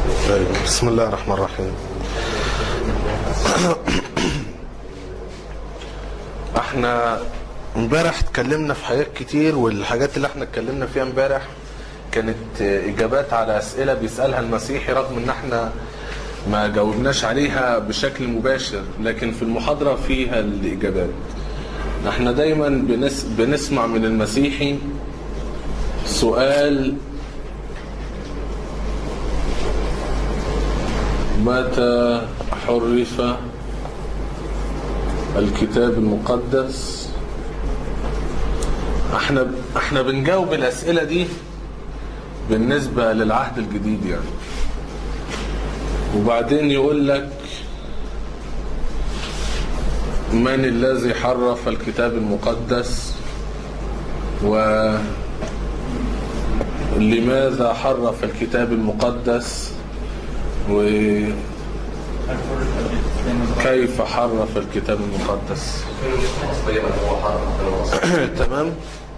طيب بسم الله الرحمن الرحيم احنا امبارح اتكلمنا في حاجات كتير والحاجات اللي احنا اتكلمنا فيها امبارح كانت اجابات على اسئله بيسالها المسيحي رغم ان احنا ما جاوبناش عليها بشكل مباشر لكن في المحاضره فيها الاجابات احنا دايما بنس بنسمع من المسيحي سؤال متى حرف الكتاب المقدس احنا احنا بنجاوب الاسئله دي بالنسبه للعهد الجديد يعني وبعدين يقول لك من الذي حرف الكتاب المقدس ولماذا حرف الكتاب المقدس وكيف حرف الكتاب المقدس تمام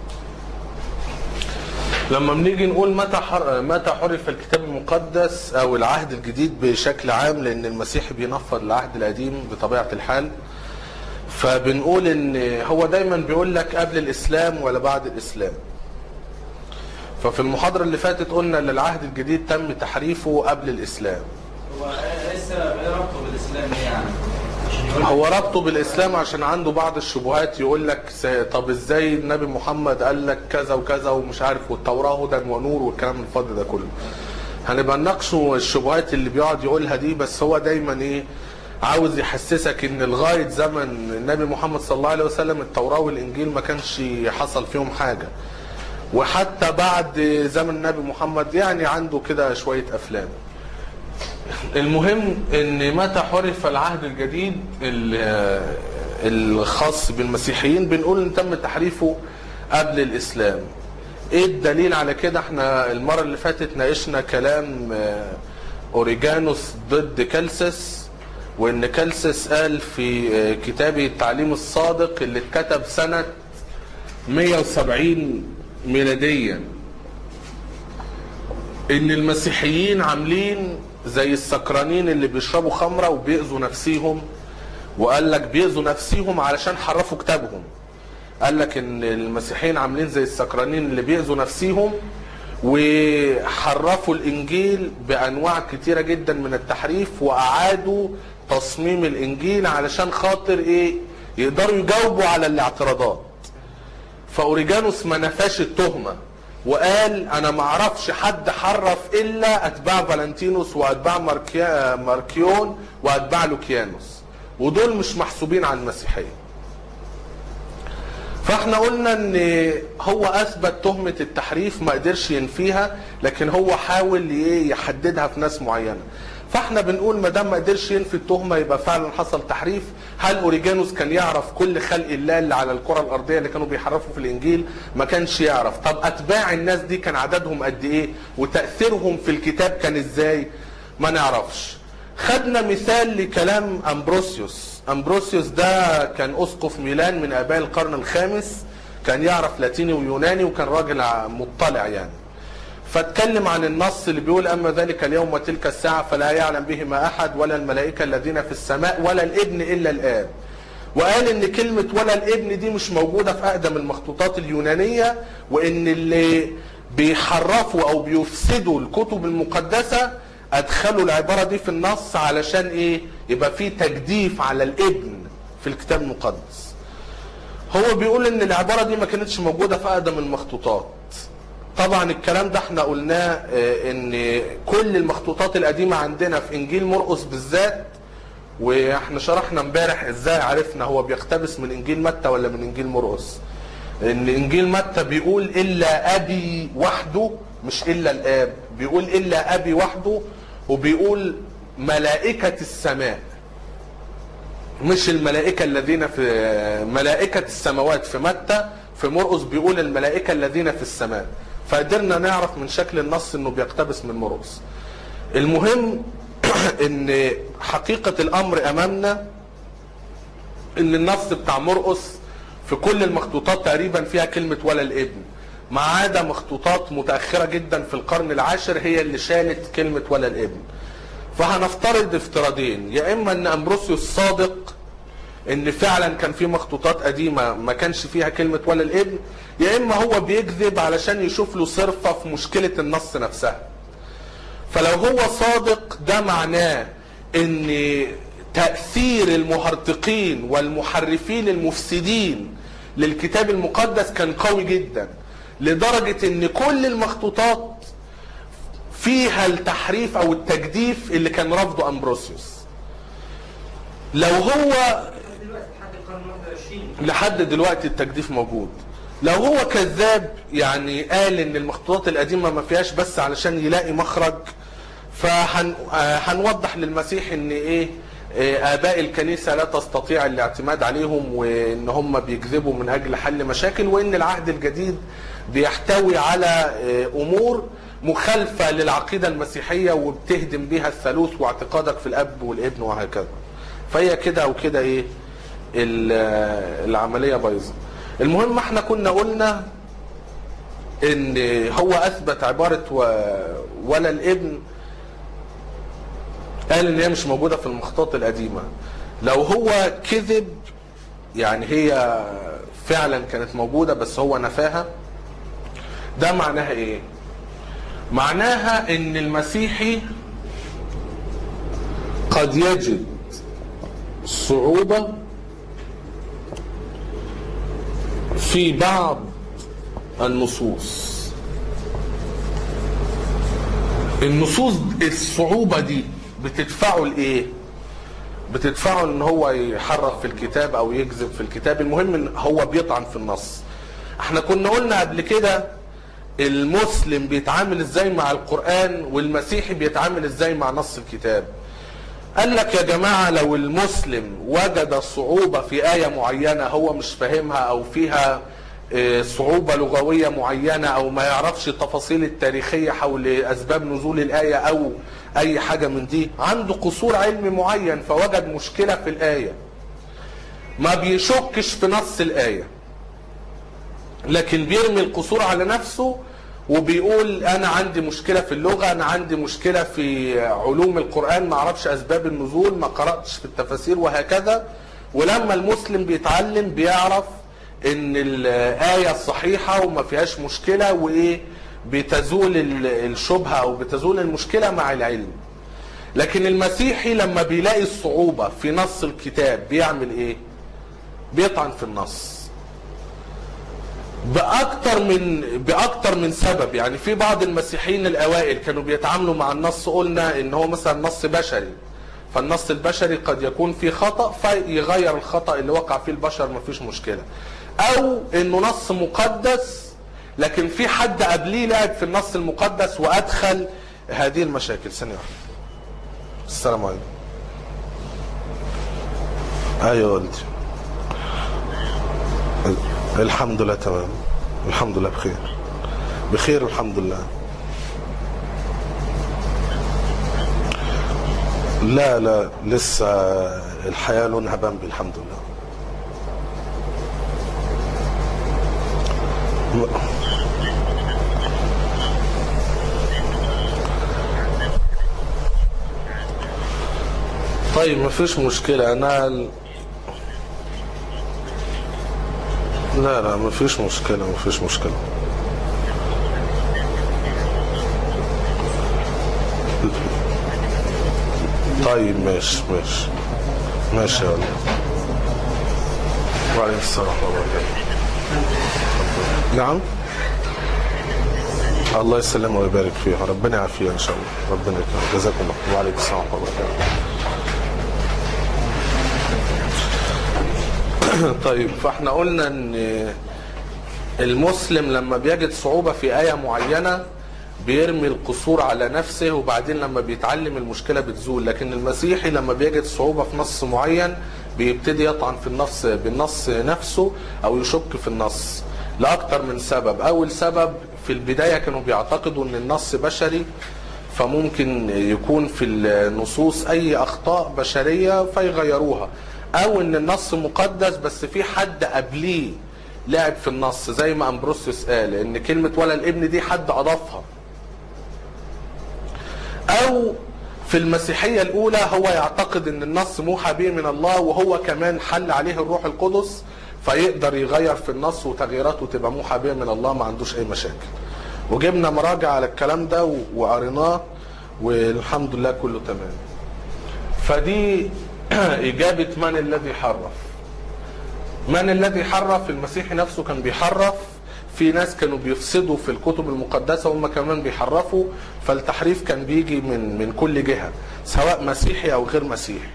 لما بنيجي نقول متى حر... متى حرف الكتاب المقدس او العهد الجديد بشكل عام لان المسيح بينفض العهد القديم بطبيعه الحال فبنقول ان هو دايما بيقول لك قبل الاسلام ولا بعد الاسلام ففي المحاضره اللي فاتت قلنا ان العهد الجديد تم تحريفه قبل الاسلام هو ايه السبب ايه ربطه بالاسلام ايه يعني؟ عشان يقول هو ربطه بالاسلام عشان عنده بعض الشبهات يقول لك س- طب ازاي النبي محمد قال لك كذا وكذا ومش عارف والتوراه هدى ونور والكلام الفاضي ده كله هنبقى نناقشه الشبهات اللي بيقعد يقولها دي بس هو دايما ايه عاوز يحسسك ان لغايه زمن النبي محمد صلى الله عليه وسلم التوراه والانجيل ما كانش حصل فيهم حاجه وحتى بعد زمن النبي محمد يعني عنده كده شويه افلام المهم ان متى حرف العهد الجديد ال- الخاص بالمسيحيين بنقول ان تم تحريفه قبل الاسلام ايه الدليل على كده احنا المره اللي فاتت ناقشنا كلام آه، اوريجانوس ضد كالسس وان كالسس قال في آه، كتابه التعليم الصادق اللي اتكتب سنه 170 ميلاديا ان المسيحيين عاملين زي السكرانين اللي بيشربوا خمره وبيأذوا نفسيهم وقال لك بيأذوا نفسيهم علشان حرفوا كتابهم قال لك ان المسيحيين عاملين زي السكرانين اللي بيأذوا نفسيهم وحرفوا الانجيل بانواع كتيره جدا من التحريف واعادوا تصميم الانجيل علشان خاطر ايه يقدروا يجاوبوا على الاعتراضات فاوريجانوس ما نفاش التهمه وقال انا ما اعرفش حد حرف الا اتباع فالنتينوس واتباع ماركيا ماركيون واتباع لوكيانوس ودول مش محسوبين على المسيحيه فاحنا قلنا ان هو اثبت تهمه التحريف ما قدرش ينفيها لكن هو حاول ايه يحددها في ناس معينه فاحنا بنقول ما دام ما قدرش ينفي التهمه يبقى فعلا حصل تحريف هل اوريجانوس كان يعرف كل خلق الله اللي على الكره الارضيه اللي كانوا بيحرفوا في الانجيل ما كانش يعرف طب اتباع الناس دي كان عددهم قد ايه وتاثيرهم في الكتاب كان ازاي ما نعرفش خدنا مثال لكلام امبروسيوس امبروسيوس ده كان اسقف ميلان من اباء القرن الخامس كان يعرف لاتيني ويوناني وكان راجل ع- مطلع يعني فاتكلم عن النص اللي بيقول اما ذلك اليوم وتلك الساعه فلا يعلم بهما احد ولا الملائكه الذين في السماء ولا الابن الا الاب وقال ان كلمه ولا الابن دي مش موجوده في اقدم المخطوطات اليونانيه وان اللي بيحرفوا او بيفسدوا الكتب المقدسه ادخلوا العباره دي في النص علشان ايه يبقى في تجديف على الابن في الكتاب المقدس هو بيقول ان العباره دي ما كانتش موجوده في اقدم المخطوطات طبعا الكلام ده احنا قلناه اه، ان كل المخطوطات القديمه عندنا في انجيل مرقس بالذات واحنا شرحنا امبارح ازاي عرفنا هو بيقتبس من انجيل متى ولا من انجيل مرقس ان انجيل متى بيقول الا ابي وحده مش الا الاب بيقول الا ابي وحده وبيقول ملائكه السماء مش الملائكة الذين في ملائكة السماوات في متى في مرقس بيقول الملائكة الذين في السماء فقدرنا نعرف من شكل النص انه بيقتبس من مرقس المهم ان حقيقة الامر امامنا ان النص بتاع مرقس في كل المخطوطات تقريبا فيها كلمة ولا الابن ما عدا مخطوطات متأخرة جدا في القرن العاشر هي اللي شالت كلمة ولا الابن فهنفترض افتراضين يا اما ان امبروسيوس صادق ان فعلا كان في مخطوطات قديمة ما كانش فيها كلمة ولا الابن يا اما هو بيكذب علشان يشوف له صرفة في مشكلة النص نفسها فلو هو صادق ده معناه ان تأثير المهرطقين والمحرفين المفسدين للكتاب المقدس كان قوي جدا لدرجة ان كل المخطوطات فيها التحريف او التجديف اللي كان رافضه امبروسيوس لو هو دلوقتي لحد القرن 21 لحد دلوقتي التجديف موجود لو هو كذاب يعني قال ان المخطوطات القديمه ما فيهاش بس علشان يلاقي مخرج فهنوضح للمسيح ان ايه آه، اباء الكنيسه لا تستطيع الاعتماد عليهم وان هم بيكذبوا من اجل حل مشاكل وان العهد الجديد بيحتوي على آه، امور مخالفه للعقيده المسيحيه وبتهدم بها الثالوث واعتقادك في الاب والابن وهكذا فهي كده او كده ايه ال- العمليه بايظه المهم احنا كنا قلنا ان هو اثبت عباره و- ولا الابن قال ان هي مش موجوده في المخطوطات القديمه لو هو كذب يعني هي فعلا كانت موجوده بس هو نفاها ده معناها ايه معناها ان المسيحي قد يجد صعوبه في بعض النصوص النصوص الصعوبة دي بتدفعه لإيه؟ بتدفعه ان هو يحرف في الكتاب او يكذب في الكتاب المهم ان هو بيطعن في النص احنا كنا قلنا قبل كده المسلم بيتعامل ازاي مع القرآن والمسيحي بيتعامل ازاي مع نص الكتاب قال لك يا جماعة لو المسلم وجد صعوبة في آية معينة هو مش فاهمها أو فيها آه، صعوبة لغوية معينة أو ما يعرفش التفاصيل التاريخية حول أسباب نزول الآية أو أي حاجة من دي عنده قصور علمي معين فوجد مشكلة في الآية ما بيشكش في نص الآية لكن بيرمي القصور على نفسه وبيقول انا عندي مشكله في اللغه انا عندي مشكله في علوم القران ما اعرفش اسباب النزول ما قراتش في التفاسير وهكذا ولما المسلم بيتعلم بيعرف ان الايه الصحيحه وما فيهاش مشكله وايه بتزول ال- الشبهه او بتزول المشكله مع العلم لكن المسيحي لما بيلاقي الصعوبه في نص الكتاب بيعمل ايه بيطعن في النص باكتر من باكتر من سبب يعني في بعض المسيحيين الاوائل كانوا بيتعاملوا مع النص قلنا ان هو مثلا نص بشري فالنص البشري قد يكون فيه خطا فيغير الخطا اللي وقع فيه البشر مفيش مشكله او انه نص مقدس لكن في حد قبليه لعب في النص المقدس وادخل هذه المشاكل ثانيه واحده السلام عليكم ايوه والدي الحمد لله تمام الحمد لله بخير بخير الحمد لله لا لا لسه الحياة لونها بامبي الحمد لله طيب مفيش مشكلة أنا لا لا ما فيش مشكلة ما فيش مشكلة طيب ماشي ماشي ماشي يا ولد وعليكم السلام ورحمة الله وبركاته نعم الله يسلمه ويبارك فيها ربنا يعافيها ان شاء الله ربنا يكرمك جزاكم الله وعليكم السلام ورحمه الله وبركاته طيب فاحنا قلنا ان المسلم لما بيجد صعوبة في آية معينة بيرمي القصور على نفسه وبعدين لما بيتعلم المشكلة بتزول لكن المسيحي لما بيجد صعوبة في نص معين بيبتدي يطعن في النص بالنص نفسه أو يشك في النص لأكتر من سبب أول سبب في البداية كانوا بيعتقدوا أن النص بشري فممكن يكون في النصوص أي أخطاء بشرية فيغيروها أو أن النص مقدس بس في حد قبليه لعب في النص زي ما امبروسيوس قال ان كلمه ولا الابن دي حد اضافها او في المسيحية الأولى هو يعتقد أن النص موحى به من الله وهو كمان حل عليه الروح القدس فيقدر يغير في النص وتغييراته تبقى موحى به من الله ما عندوش أي مشاكل وجبنا مراجع على الكلام ده و- وقريناه والحمد لله كله تمام فدي إجابة من الذي حرف من الذي حرف المسيحي نفسه كان بيحرف في ناس كانوا بيفسدوا في الكتب المقدسة وهم كمان بيحرفوا فالتحريف كان بيجي من من كل جهة سواء مسيحي أو غير مسيحي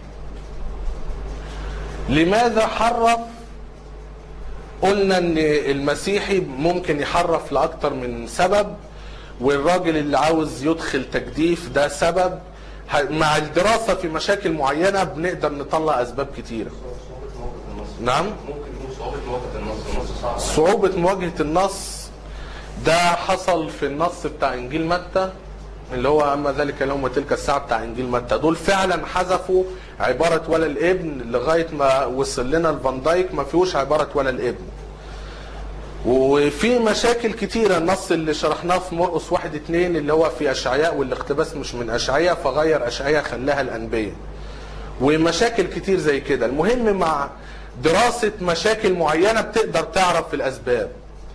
لماذا حرف قلنا ان المسيحي ممكن يحرف لأكتر من سبب والراجل اللي عاوز يدخل تجديف ده سبب ه- مع الدراسة في مشاكل معينة بنقدر نطلع أسباب كتيرة صعوبة مواجهة النص نعم ممكن يكون صعوبة مواجهة النص النص صعب صعوبة مواجهة النص ده حصل في النص بتاع انجيل متى اللي هو اما ذلك اليوم وتلك الساعه بتاع انجيل متى دول فعلا حذفوا عباره ولا الابن لغايه ما وصل لنا الفان دايك ما فيهوش عباره ولا الابن وفي مشاكل كتيرة النص اللي شرحناه في مرقس واحد اتنين اللي هو في أشعياء والاقتباس مش من أشعياء فغير أشعياء خلاها الأنبياء ومشاكل كتير زي كده المهم مع دراسة مشاكل معينة بتقدر تعرف الأسباب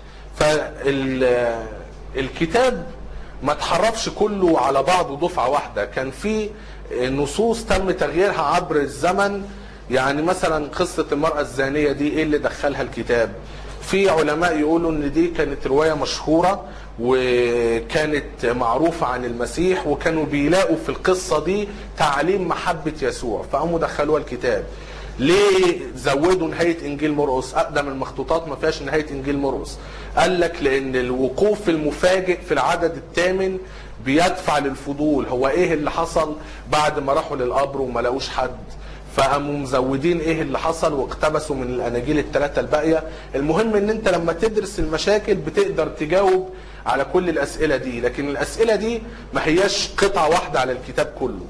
فالكتاب ما تحرفش كله على بعضه دفعة واحدة كان في نصوص تم تغييرها عبر الزمن يعني مثلا قصة المرأة الزانية دي ايه اللي دخلها الكتاب في علماء يقولوا ان دي كانت رواية مشهورة وكانت معروفة عن المسيح وكانوا بيلاقوا في القصة دي تعليم محبة يسوع فقاموا دخلوها الكتاب ليه زودوا نهاية إنجيل مرقس أقدم المخطوطات ما فيهاش نهاية إنجيل مرقس قال لك لأن الوقوف المفاجئ في العدد الثامن بيدفع للفضول هو إيه اللي حصل بعد ما راحوا للقبر وما لقوش حد فقاموا مزودين ايه اللي حصل واقتبسوا من الاناجيل الثلاثه الباقيه المهم ان انت لما تدرس المشاكل بتقدر تجاوب على كل الاسئله دي لكن الاسئله دي ما هياش قطعه واحده على الكتاب كله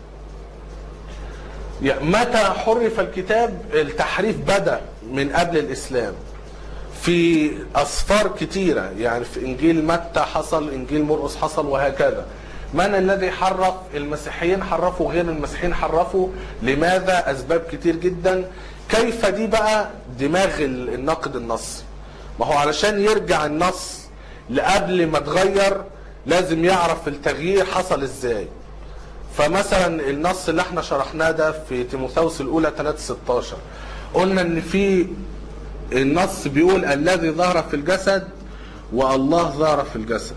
يعني متى حرف الكتاب التحريف بدا من قبل الاسلام في اسفار كتيره يعني في انجيل متى حصل انجيل مرقس حصل وهكذا من الذي حرف المسيحيين حرفوا غير المسيحيين حرفوا لماذا اسباب كتير جدا كيف دي بقى دماغ الناقد النصي ما هو علشان يرجع النص لقبل ما اتغير لازم يعرف التغيير حصل ازاي فمثلا النص اللي احنا شرحناه ده في تيموثاوس الاولى 3 16 قلنا ان في النص بيقول الذي ظهر في الجسد والله ظهر في الجسد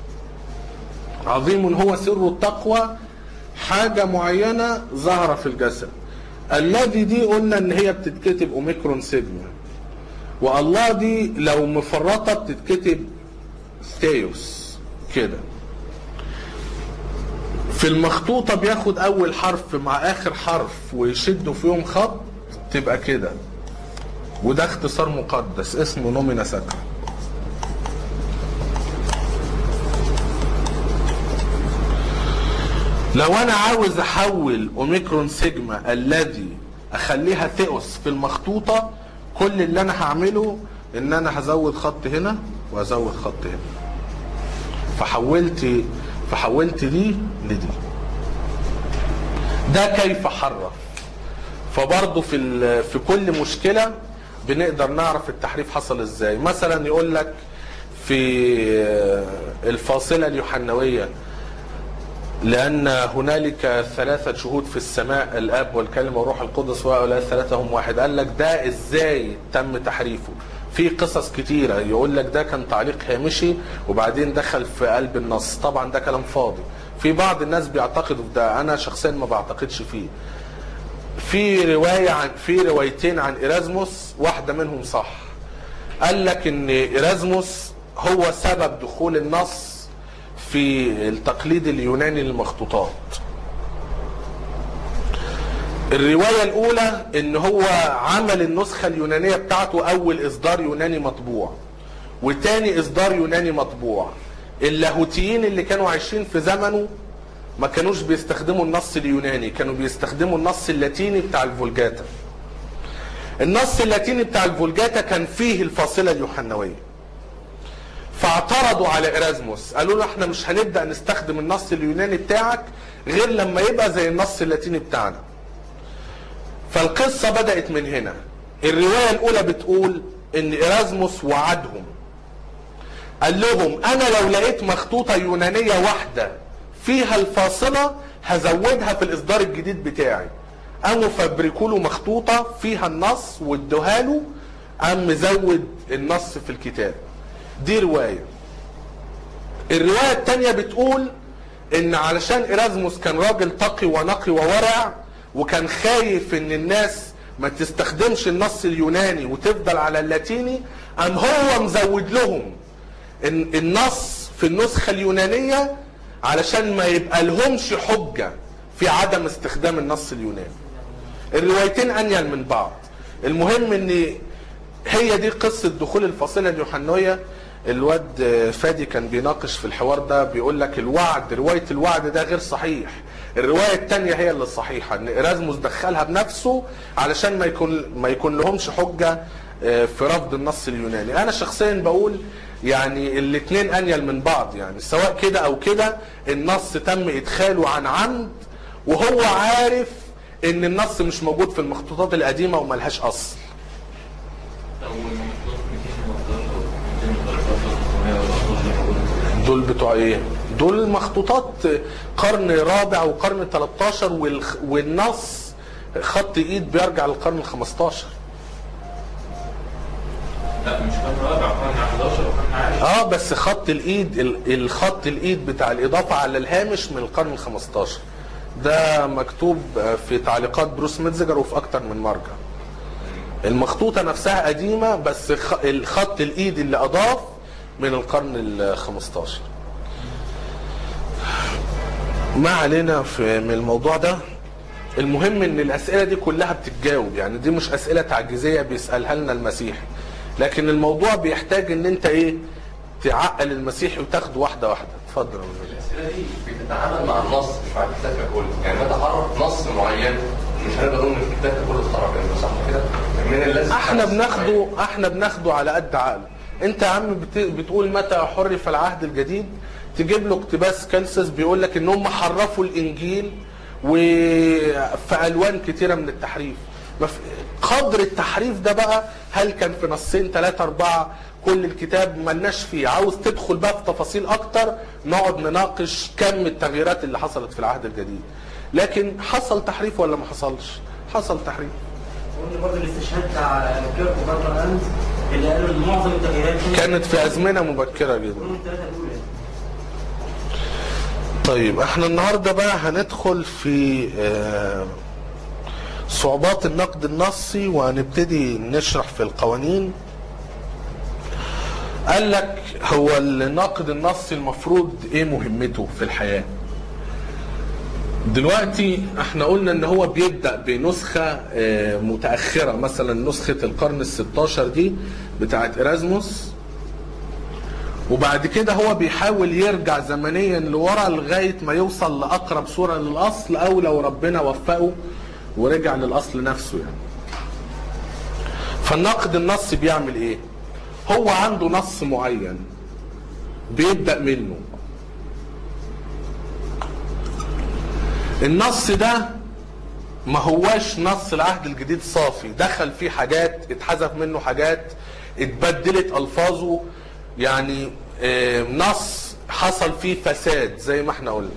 عظيم هو سر التقوى حاجة معينة ظهر في الجسد الذي دي قلنا ان هي بتتكتب اوميكرون سيجما والله دي لو مفرطة بتتكتب ثيوس كده في المخطوطة بياخد أول حرف مع آخر حرف ويشدوا فيهم خط تبقى كده وده اختصار مقدس اسمه نومينا ساكرا لو انا عاوز احول اوميكرون سيجما الذي اخليها ثيوس في المخطوطة كل اللي انا هعمله ان انا هزود خط هنا وازود خط هنا فحولت فحولت دي لدي ده كيف حرف فبرضه في ال- في كل مشكله بنقدر نعرف التحريف حصل ازاي مثلا يقول لك في الفاصله اليوحنويه لأن هنالك ثلاثة شهود في السماء الأب والكلمة والروح القدس وهؤلاء الثلاثة هم واحد قال لك ده إزاي تم تحريفه في قصص كتيرة يقول لك ده كان تعليق هامشي وبعدين دخل في قلب النص طبعا ده كلام فاضي في بعض الناس بيعتقدوا في ده أنا شخصيا ما بعتقدش فيه في رواية عن في روايتين عن إيرازموس واحدة منهم صح قال لك ان إيرازموس هو سبب دخول النص في التقليد اليوناني للمخطوطات الرواية الأولى إن هو عمل النسخة اليونانية بتاعته أول إصدار يوناني مطبوع وتاني إصدار يوناني مطبوع اللاهوتيين اللي كانوا عايشين في زمنه ما كانوش بيستخدموا النص اليوناني كانوا بيستخدموا النص اللاتيني بتاع الفولجاتا النص اللاتيني بتاع الفولجاتا كان فيه الفاصله اليوحنويه فاعترضوا على إرازموس قالوا له احنا مش هنبدأ نستخدم النص اليوناني بتاعك غير لما يبقى زي النص اللاتيني بتاعنا فالقصة بدأت من هنا الرواية الأولى بتقول إن إرازموس وعدهم قال لهم أنا لو لقيت مخطوطة يونانية واحدة فيها الفاصلة هزودها في الإصدار الجديد بتاعي قاموا فبركوا له مخطوطة فيها النص وادوها له قام مزود النص في الكتاب دي رواية الرواية التانية بتقول ان علشان إرازموس كان راجل تقي ونقي وورع وكان خايف ان الناس ما تستخدمش النص اليوناني وتفضل على اللاتيني قام هو مزود لهم إن النص في النسخة اليونانية علشان ما يبقى لهمش حجة في عدم استخدام النص اليوناني الروايتين انيل من بعض المهم ان هي دي قصة دخول الفاصلة اليوحنوية الواد فادي كان بيناقش في الحوار ده بيقول لك الوعد رواية الوعد ده غير صحيح الرواية التانية هي اللي الصحيحة ان إرازموس دخلها بنفسه علشان ما يكون ما يكون لهمش حجة في رفض النص اليوناني انا شخصيا بقول يعني الاثنين انيل من بعض يعني سواء كده او كده النص تم ادخاله عن عمد وهو عارف ان النص مش موجود في المخطوطات القديمة وملهاش اصل دول بتوع ايه دول مخطوطات قرن رابع وقرن 13 والخ- والنص خط ايد بيرجع للقرن ال 15 لا مش كان رابع كان 11 وكان عاشر اه بس خط الايد ال- الخط الايد بتاع الاضافه على الهامش من القرن ال 15 ده مكتوب في تعليقات بروس ميتزجر وفي اكتر من مرجع المخطوطه نفسها قديمه بس خ- الخط الايد اللي اضاف من القرن ال 15 ما علينا في من الموضوع ده المهم ان الاسئله دي كلها بتتجاوب يعني دي مش اسئله تعجيزيه بيسالها لنا المسيح لكن الموضوع بيحتاج ان انت ايه تعقل المسيح وتاخده واحده واحده اتفضل يا أستاذ. الاسئله دي بتتعامل مع النص مش مع الكتاب ككل يعني متى عرف نص معين مش هنقدر نقول ان الكتاب ككل اتخرج انت صح كده من اللازم احنا بناخده احنا بناخده على قد عقله انت يا عم بت- بتقول متى حرف العهد الجديد تجيب له اقتباس كالسس بيقول لك ان هم حرفوا الانجيل وفي الوان كتيره من التحريف ما في- قدر التحريف ده بقى هل كان في نصين ثلاثة أربعة كل الكتاب ملناش فيه عاوز تدخل بقى في تفاصيل أكتر نقعد نناقش كم التغييرات اللي حصلت في العهد الجديد لكن حصل تحريف ولا ما حصلش حصل تحريف قلنا برضه الاستشهاد بتاع كيرك وبرضه أنت اللي قالوا ان معظم التغييرات دي كانت في أزمنة مبكرة جدا من الثلاثه الاولى طيب احنا النهارده بقى هندخل في آه، صعوبات النقد النصي وهنبتدي نشرح في القوانين قال لك هو النقد النصي المفروض ايه مهمته في الحياة دلوقتي احنا قلنا ان هو بيبدأ بنسخة آه، متأخرة مثلا نسخة القرن الستاشر دي بتاعت إرازموس وبعد كده هو بيحاول يرجع زمنيا لورا لغايه ما يوصل لاقرب صوره للاصل او لو ربنا وفقه ورجع للاصل نفسه يعني. فالناقد النص بيعمل ايه؟ هو عنده نص معين بيبدا منه. النص ده ما هواش نص العهد الجديد صافي دخل فيه حاجات اتحذف منه حاجات اتبدلت الفاظه يعني آه، نص حصل فيه فساد زي ما احنا قلنا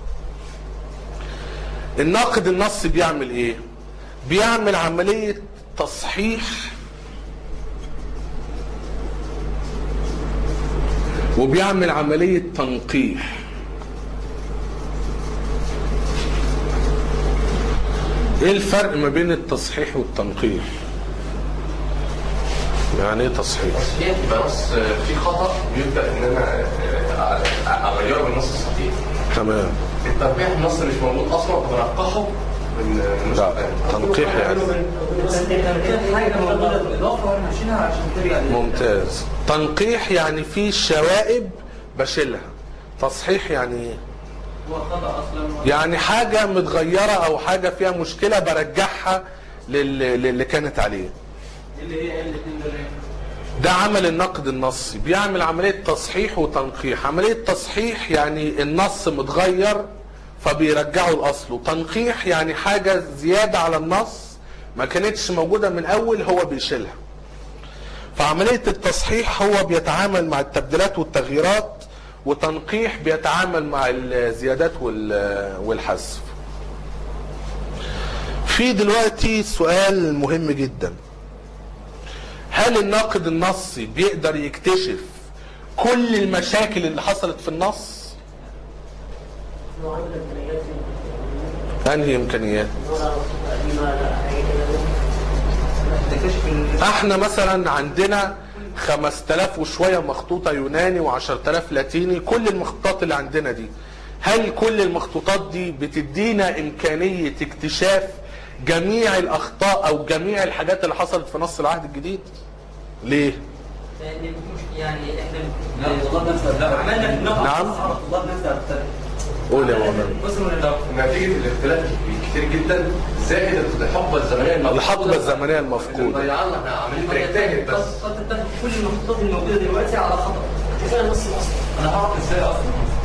الناقد النص بيعمل ايه بيعمل عملية تصحيح وبيعمل عملية تنقيح ايه الفرق ما بين التصحيح والتنقيح يعني ايه تصحيح تصحيح يبقى نص فيه خطا بيبدا ان انا آه، اغيره بالنص الصحيح تمام التنقيح النص مش موجود اصلا فبنقحه من من لا نسخة تانية. تنقيح يعني بس انت كانت حاجه موجوده بالاضافه وانا هشيلها عشان ترجع لل- ممتاز تنقيح يعني في شوائب بشيلها تصحيح يعني ايه هو خطا اصلا يعني حاجة متغيرة او حاجة فيها مشكلة برجعها لل- للي كانت عليه اللي هي الاثنين دول ايه؟ ده عمل النقد النصي بيعمل عملية تصحيح وتنقيح عملية تصحيح يعني النص متغير فبيرجعه لأصله تنقيح يعني حاجة زيادة على النص ما كانتش موجودة من أول هو بيشيلها فعملية التصحيح هو بيتعامل مع التبديلات والتغييرات وتنقيح بيتعامل مع الزيادات وال- والحذف في دلوقتي سؤال مهم جدا هل الناقد النصي بيقدر يكتشف كل المشاكل اللي حصلت في النص نوع من الامكانيات انهي امكانيات ولا قديمه لا حاجه كده تكتشف ان احنا مثلا عندنا 5000 وشويه مخطوطه يوناني و10000 لاتيني كل المخطوطات اللي عندنا دي هل كل المخطوطات دي بتدينا امكانيه اكتشاف جميع الاخطاء او جميع الحاجات اللي حصلت في نص العهد الجديد ليه لان مش يعني احنا لا الطلاب نفسها لا عملنا في النقد نعم. الطلاب نفسها بتختلف. قول يا مولانا بص من لو نتيجه الاختلاف كتير جدا زائد الحقبه الزمنيه المفقودة. الحقبه الزمنيه المفقوده ضيعنا احنا عاملين بنجتهد بس قد قد تتفق كل المخطوطات الموجوده دلوقتي على خطا كفايه نص الاصل انا هعرف ازاي اصلا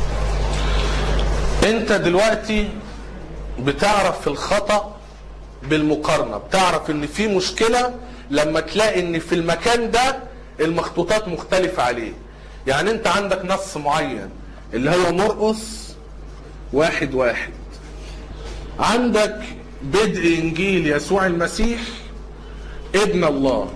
انت دلوقتي بتعرف الخطأ بالمقارنة بتعرف ان في مشكلة لما تلاقي ان في المكان ده المخطوطات مختلفة عليه يعني انت عندك نص معين اللي هو مرقس واحد واحد عندك بدء انجيل يسوع المسيح ابن الله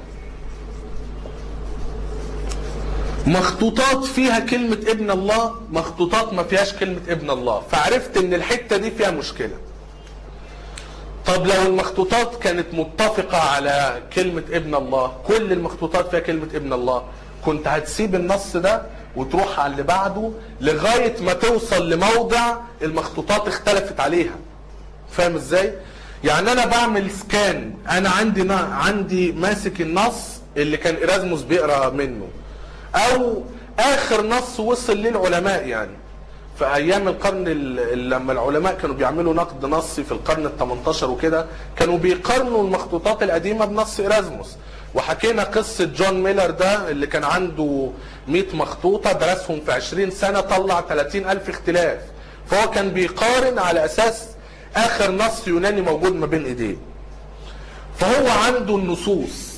مخطوطات فيها كلمة ابن الله مخطوطات ما فيهاش كلمة ابن الله فعرفت ان الحتة دي فيها مشكلة طب لو المخطوطات كانت متفقة على كلمة ابن الله كل المخطوطات فيها كلمة ابن الله كنت هتسيب النص ده وتروح على اللي بعده لغاية ما توصل لموضع المخطوطات اختلفت عليها فاهم ازاي؟ يعني انا بعمل سكان انا عندي نا عندي ماسك النص اللي كان ايرازموس بيقرا منه او اخر نص وصل للعلماء يعني في ايام القرن ال- لما العلماء كانوا بيعملوا نقد نصي في القرن ال 18 وكده كانوا بيقارنوا المخطوطات القديمه بنص ايرازموس وحكينا قصه جون ميلر ده اللي كان عنده 100 مخطوطه درسهم في 20 سنه طلع 30 الف اختلاف فهو كان بيقارن على اساس اخر نص يوناني موجود ما بين ايديه فهو عنده النصوص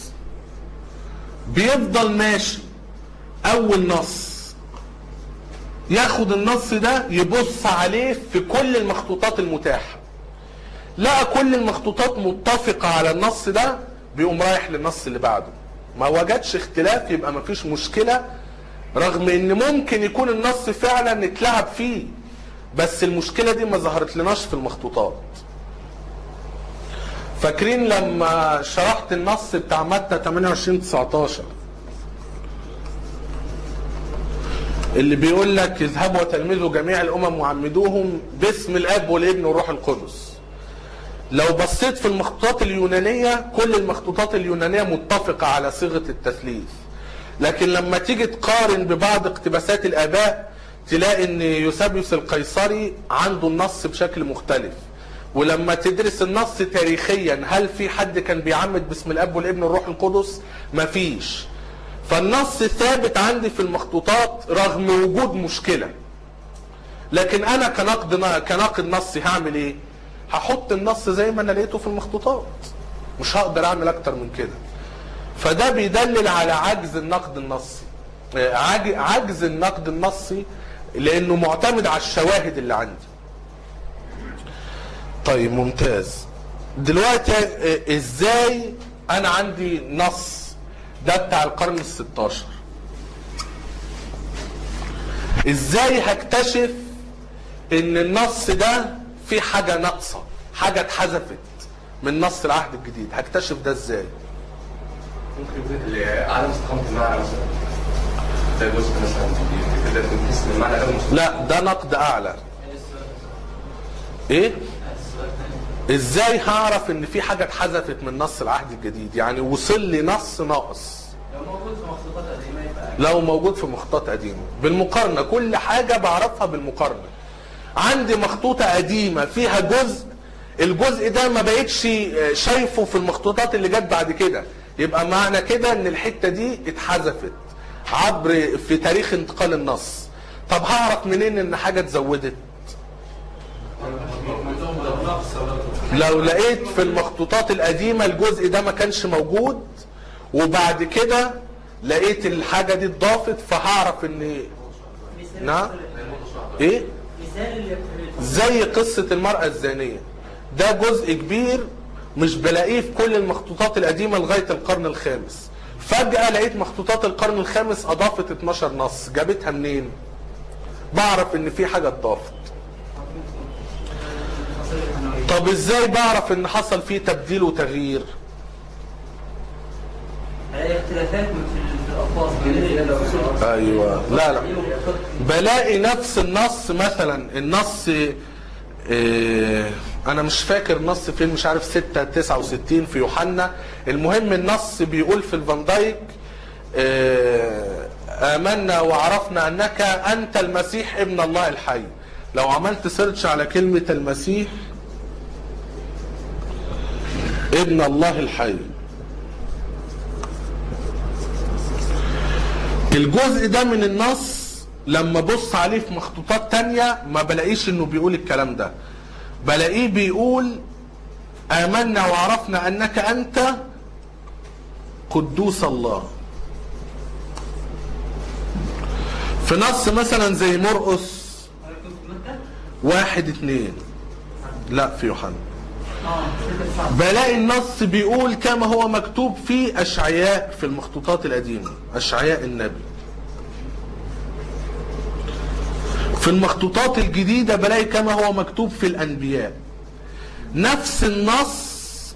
بيفضل ماشي اول نص ياخد النص ده يبص عليه في كل المخطوطات المتاحة لقى كل المخطوطات متفقة على النص ده بيقوم رايح للنص اللي بعده ما وجدش اختلاف يبقى ما فيش مشكلة رغم ان ممكن يكون النص فعلا اتلعب فيه بس المشكلة دي ما ظهرت لناش في المخطوطات فاكرين لما شرحت النص بتاع متى 28 19 اللي بيقول لك اذهبوا وتلمذوا جميع الامم وعمدوهم باسم الاب والابن والروح القدس لو بصيت في المخطوطات اليونانيه كل المخطوطات اليونانيه متفقه على صيغه التثليث لكن لما تيجي تقارن ببعض اقتباسات الاباء تلاقي ان يوسابيوس القيصري عنده النص بشكل مختلف ولما تدرس النص تاريخيا هل في حد كان بيعمد باسم الاب والابن والروح القدس مفيش فالنص ثابت عندي في المخطوطات رغم وجود مشكله لكن انا كنقد كناقد نصي هعمل ايه هحط النص زي ما انا لقيته في المخطوطات مش هقدر اعمل اكتر من كده فده بيدلل على عجز النقد النصي آه، عج- عجز النقد النصي لانه معتمد على الشواهد اللي عندي طيب ممتاز دلوقتي آه، ازاي انا عندي نص ده بتاع القرن الستاشر ازاي هكتشف ان النص ده في حاجة ناقصة حاجة اتحذفت من نص العهد الجديد هكتشف ده ازاي ممكن يكون اللي عدم استقامه المعنى مثلا ده جزء مثلا كده تحس ان المعنى غير مستقيم لا ده نقد اعلى ايه ازاي هعرف ان في حاجة اتحذفت من نص العهد الجديد يعني وصل لي نص ناقص لو موجود في مخطوطات قديمه يبقى لو موجود في مخطوطات قديمة بالمقارنة كل حاجة بعرفها بالمقارنة عندي مخطوطة قديمة فيها جزء الجزء ده ما بقتش آه، شايفه في المخطوطات اللي جت بعد كده يبقى معنى كده ان الحته دي اتحذفت عبر في تاريخ انتقال النص طب هعرف منين ان حاجه اتزودت لو لقيت في المخطوطات القديمه الجزء ده ما كانش موجود وبعد كده لقيت الحاجه دي اتضافت فهعرف ان مثال نعم. ايه مثال اللي في زي قصة المرأة الزانية ده جزء كبير مش بلاقيه في كل المخطوطات القديمة لغاية القرن الخامس فجأة لقيت مخطوطات القرن الخامس أضافت 12 نص جابتها منين؟ بعرف إن في حاجة اتضافت طب إزاي بعرف إن حصل فيه تبديل وتغيير؟ هي اختلافات من في الالفاظ بين الفصول. أيوه لا لا بلاقي نفس النص مثلا النص آه، انا مش فاكر النص فين مش عارف 6 69 في يوحنا المهم النص بيقول في الفان دايك آه، امنا وعرفنا انك انت المسيح ابن الله الحي لو عملت سيرش على كلمة المسيح ابن الله الحي الجزء ده من النص لما بص عليه في مخطوطات تانية ما بلاقيش انه بيقول الكلام ده بلاقيه بيقول آمنا وعرفنا أنك أنت قدوس الله في نص مثلا زي مرقس واحد اتنين لا في يوحنا اه ستة تسعة. بلاقي النص بيقول كما هو مكتوب في أشعياء في المخطوطات القديمة أشعياء النبي في المخطوطات الجديدة بلاقي كما هو مكتوب في الأنبياء نفس النص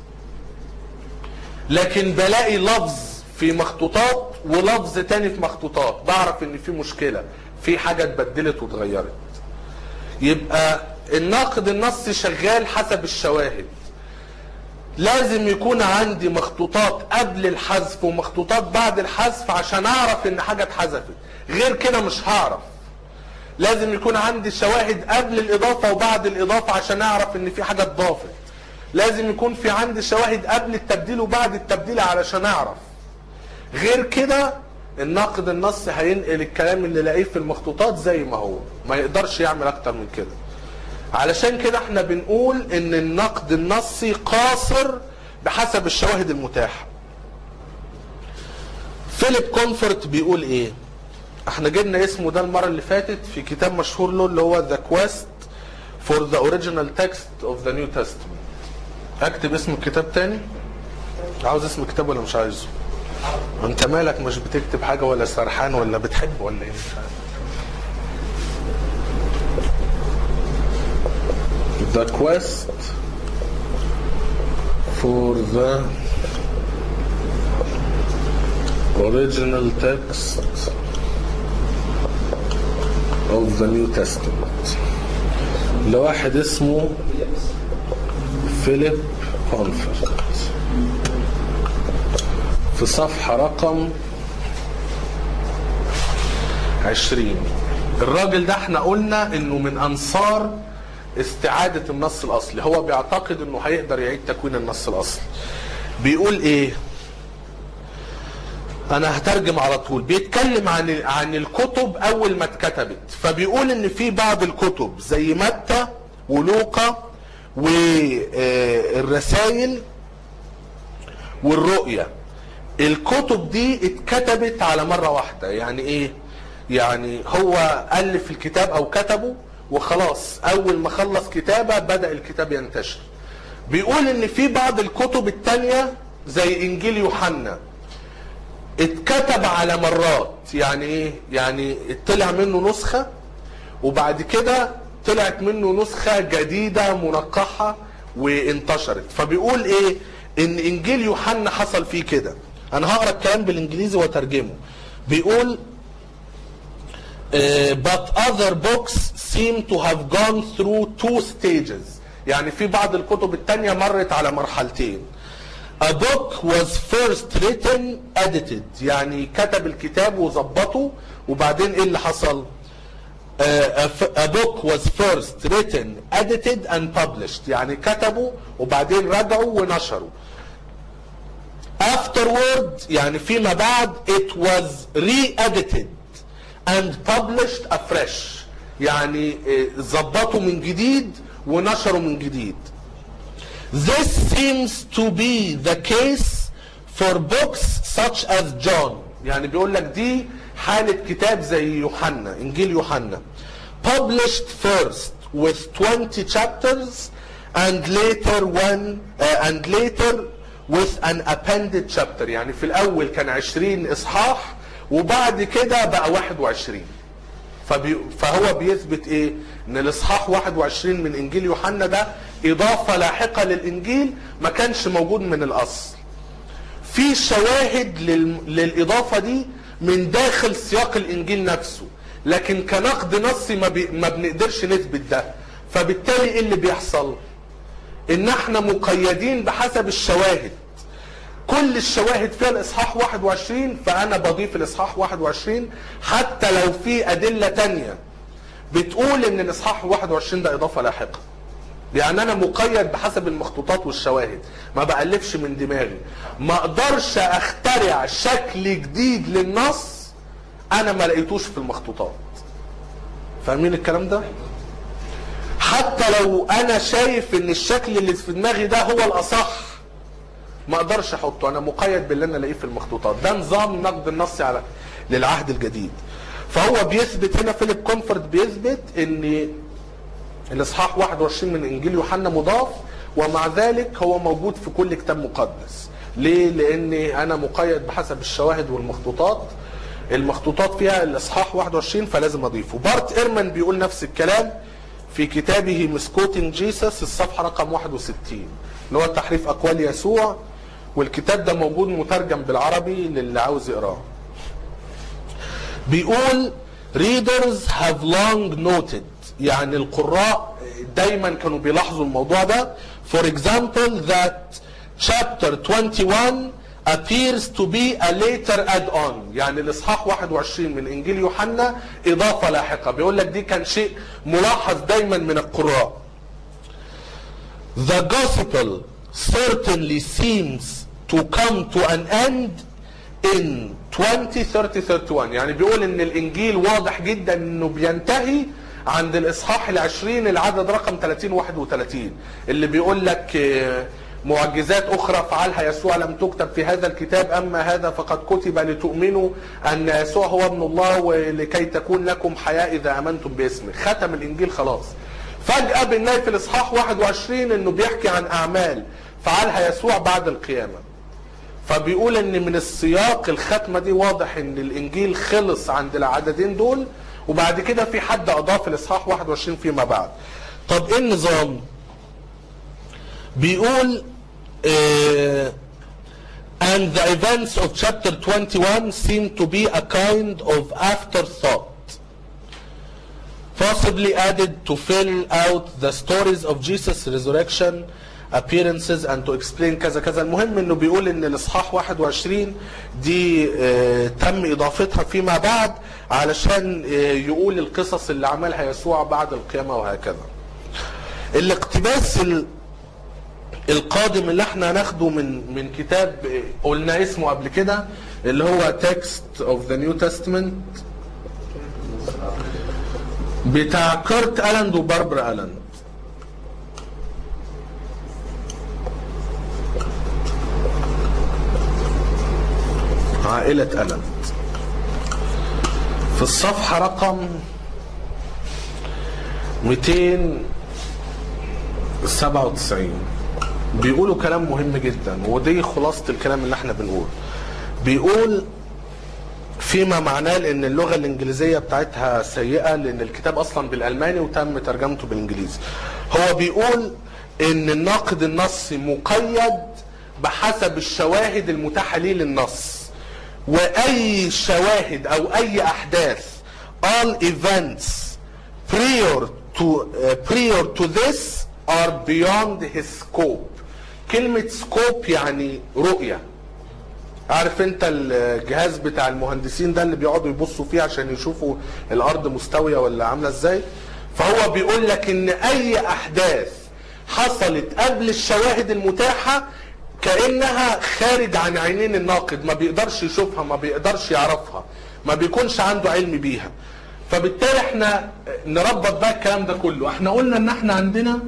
لكن بلاقي لفظ في مخطوطات ولفظ تاني في مخطوطات بعرف ان في مشكلة في حاجة اتبدلت واتغيرت يبقى الناقد النصي شغال حسب الشواهد لازم يكون عندي مخطوطات قبل الحذف ومخطوطات بعد الحذف عشان اعرف ان حاجه اتحذفت غير كده مش هعرف لازم يكون عندي شواهد قبل الاضافه وبعد الاضافه عشان اعرف ان في حاجه اتضافت لازم يكون في عندي شواهد قبل التبديل وبعد التبديل علشان اعرف غير كده الناقد النصي هينقل الكلام اللي لاقيه في المخطوطات زي ما هو ما يقدرش يعمل اكتر من كده علشان كده احنا بنقول ان النقد النصي قاصر بحسب الشواهد المتاحه فيليب كونفورت بيقول ايه احنا جبنا اسمه ده المره اللي فاتت في كتاب مشهور له اللي هو ذا كويست فور ذا اوريجينال تكست اوف ذا نيو تestament اكتب اسم الكتاب تاني عاوز اسم الكتاب ولا مش عايزه انت مالك مش بتكتب حاجه ولا سرحان ولا بتحب ولا ايه مش عارف the quest for the original text of the New Testament لواحد اسمه فيليب كونفرت في صفحة رقم عشرين الراجل ده احنا قلنا انه من انصار استعادة النص الاصلي هو بيعتقد انه هيقدر يعيد تكوين النص الاصلي بيقول ايه انا هترجم على طول بيتكلم عن عن الكتب اول ما اتكتبت فبيقول ان في بعض الكتب زي متى ولوقا والرسائل والرؤيا الكتب دي اتكتبت على مرة واحدة يعني ايه يعني هو ألف الكتاب أو كتبه وخلاص أول ما خلص كتابة بدأ الكتاب ينتشر بيقول إن في بعض الكتب التانية زي إنجيل يوحنا اتكتب على مرات يعني ايه يعني طلع منه نسخة وبعد كده طلعت منه نسخة جديدة منقحة وانتشرت فبيقول ايه ان انجيل يوحنا حصل فيه كده انا هقرا الكلام بالانجليزي واترجمه بيقول Uh, but other books seem to have gone through two stages يعني في بعض الكتب التانية مرت على مرحلتين A book was first written edited يعني كتب الكتاب وظبطه وبعدين ايه اللي حصل a, f- a book was first written, edited and published يعني كتبوا وبعدين رجعوا ونشروا afterward يعني فيما بعد it was re-edited and published afresh يعني آه، ظبطوا من جديد ونشروا من جديد This seems to be the case for books such as John يعني بيقول لك دي حالة كتاب زي يوحنا إنجيل يوحنا published first with 20 chapters and later one uh, and later with an appended chapter يعني في الأول كان 20 إصحاح وبعد كده بقى 21 فبي... فهو بيثبت ايه ان الاصحاح 21 من انجيل يوحنا ده اضافه لاحقه للانجيل ما كانش موجود من الاصل في شواهد لل... للاضافه دي من داخل سياق الانجيل نفسه لكن كنقد نصي ما, بي... ما بنقدرش نثبت ده فبالتالي ايه اللي بيحصل ان احنا مقيدين بحسب الشواهد كل الشواهد فيها الاصحاح 21 فانا بضيف الاصحاح 21 حتى لو في ادله تانية بتقول ان الاصحاح 21 ده اضافه لاحقه يعني انا مقيد بحسب المخطوطات والشواهد ما بالفش من دماغي ما اقدرش اخترع شكل جديد للنص انا ما لقيتوش في المخطوطات فاهمين الكلام ده حتى لو انا شايف ان الشكل اللي في دماغي ده هو الاصح ما اقدرش احطه انا مقيد باللي انا الاقيه في المخطوطات ده نظام النقد النصي على للعهد الجديد فهو بيثبت هنا فيليب كومفورت بيثبت ان الاصحاح 21 من انجيل يوحنا مضاف ومع ذلك هو موجود في كل كتاب مقدس ليه لاني انا مقيد بحسب الشواهد والمخطوطات المخطوطات فيها الاصحاح 21 فلازم اضيفه بارت ايرمان بيقول نفس الكلام في كتابه مسكوتنج جيسس الصفحه رقم 61 اللي هو تحريف اقوال يسوع والكتاب ده موجود مترجم بالعربي للي عاوز يقراه بيقول readers have long noted يعني القراء دايما كانوا بيلاحظوا الموضوع ده for example that chapter 21 appears to be a later add-on يعني الإصحاح 21 من إنجيل يوحنا إضافة لاحقة بيقول لك دي كان شيء ملاحظ دايما من القراء The gospel certainly seems to come to an end in 20 30 31 يعني بيقول ان الانجيل واضح جدا انه بينتهي عند الاصحاح العشرين العدد رقم 30 31 اللي بيقول لك آه، معجزات اخرى فعلها يسوع لم تكتب في هذا الكتاب اما هذا فقد كتب لتؤمنوا ان يسوع هو ابن الله ولكي تكون لكم حياه اذا امنتم باسمه ختم الانجيل خلاص فجاه بنلاقي في الاصحاح 21 انه بيحكي عن اعمال فعلها يسوع بعد القيامه فبيقول ان من السياق الختمه دي واضح ان الانجيل خلص عند العددين دول وبعد كده في حد اضاف الاصحاح 21 فيما بعد طب ايه النظام بيقول آه and the events of chapter 21 seem to be a kind of afterthought possibly added to fill out the stories of Jesus resurrection appearances and to explain كذا كذا المهم انه بيقول ان الاصحاح 21 دي آه تم اضافتها فيما بعد علشان آه يقول القصص اللي عملها يسوع بعد القيامه وهكذا الاقتباس ال- القادم اللي احنا هناخده من من كتاب آه، قلنا اسمه قبل كده اللي هو text of the New Testament بتاع كارت ألاند وباربرا ألاند عائلة ألاند في الصفحة رقم 297 بيقولوا كلام مهم جدا ودي خلاصة الكلام اللي احنا بنقول بيقول فيما معناه لان اللغه الانجليزيه بتاعتها سيئه لان الكتاب اصلا بالالماني وتم ترجمته بالانجليزي هو بيقول ان الناقد النصي مقيد بحسب الشواهد المتاحه ليه للنص واي شواهد او اي احداث all events prior to uh, prior to this are beyond his scope كلمه scope يعني رؤيه عارف انت الجهاز بتاع المهندسين ده اللي بيقعدوا يبصوا فيه عشان يشوفوا الارض مستويه ولا عامله ازاي فهو بيقول لك ان اي احداث حصلت قبل الشواهد المتاحه كانها خارج عن عينين الناقد ما بيقدرش يشوفها ما بيقدرش يعرفها ما بيكونش عنده علم بيها فبالتالي احنا نربط بقى الكلام ده كله احنا قلنا ان احنا عندنا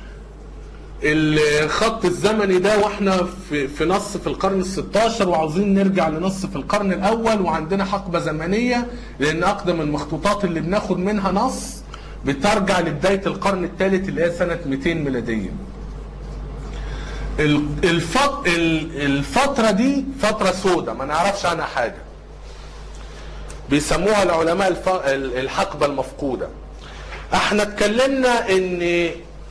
الخط الزمني ده واحنا في في نص في القرن ال 16 وعاوزين نرجع لنص في القرن الاول وعندنا حقبه زمنيه لان اقدم المخطوطات اللي بناخد منها نص بترجع لبدايه القرن الثالث اللي هي سنه 200 ميلاديه. ال- الفت- ال- الفتره دي فتره سوداء ما نعرفش عنها حاجه. بيسموها العلماء الف- ال- الحقبه المفقوده. احنا اتكلمنا ان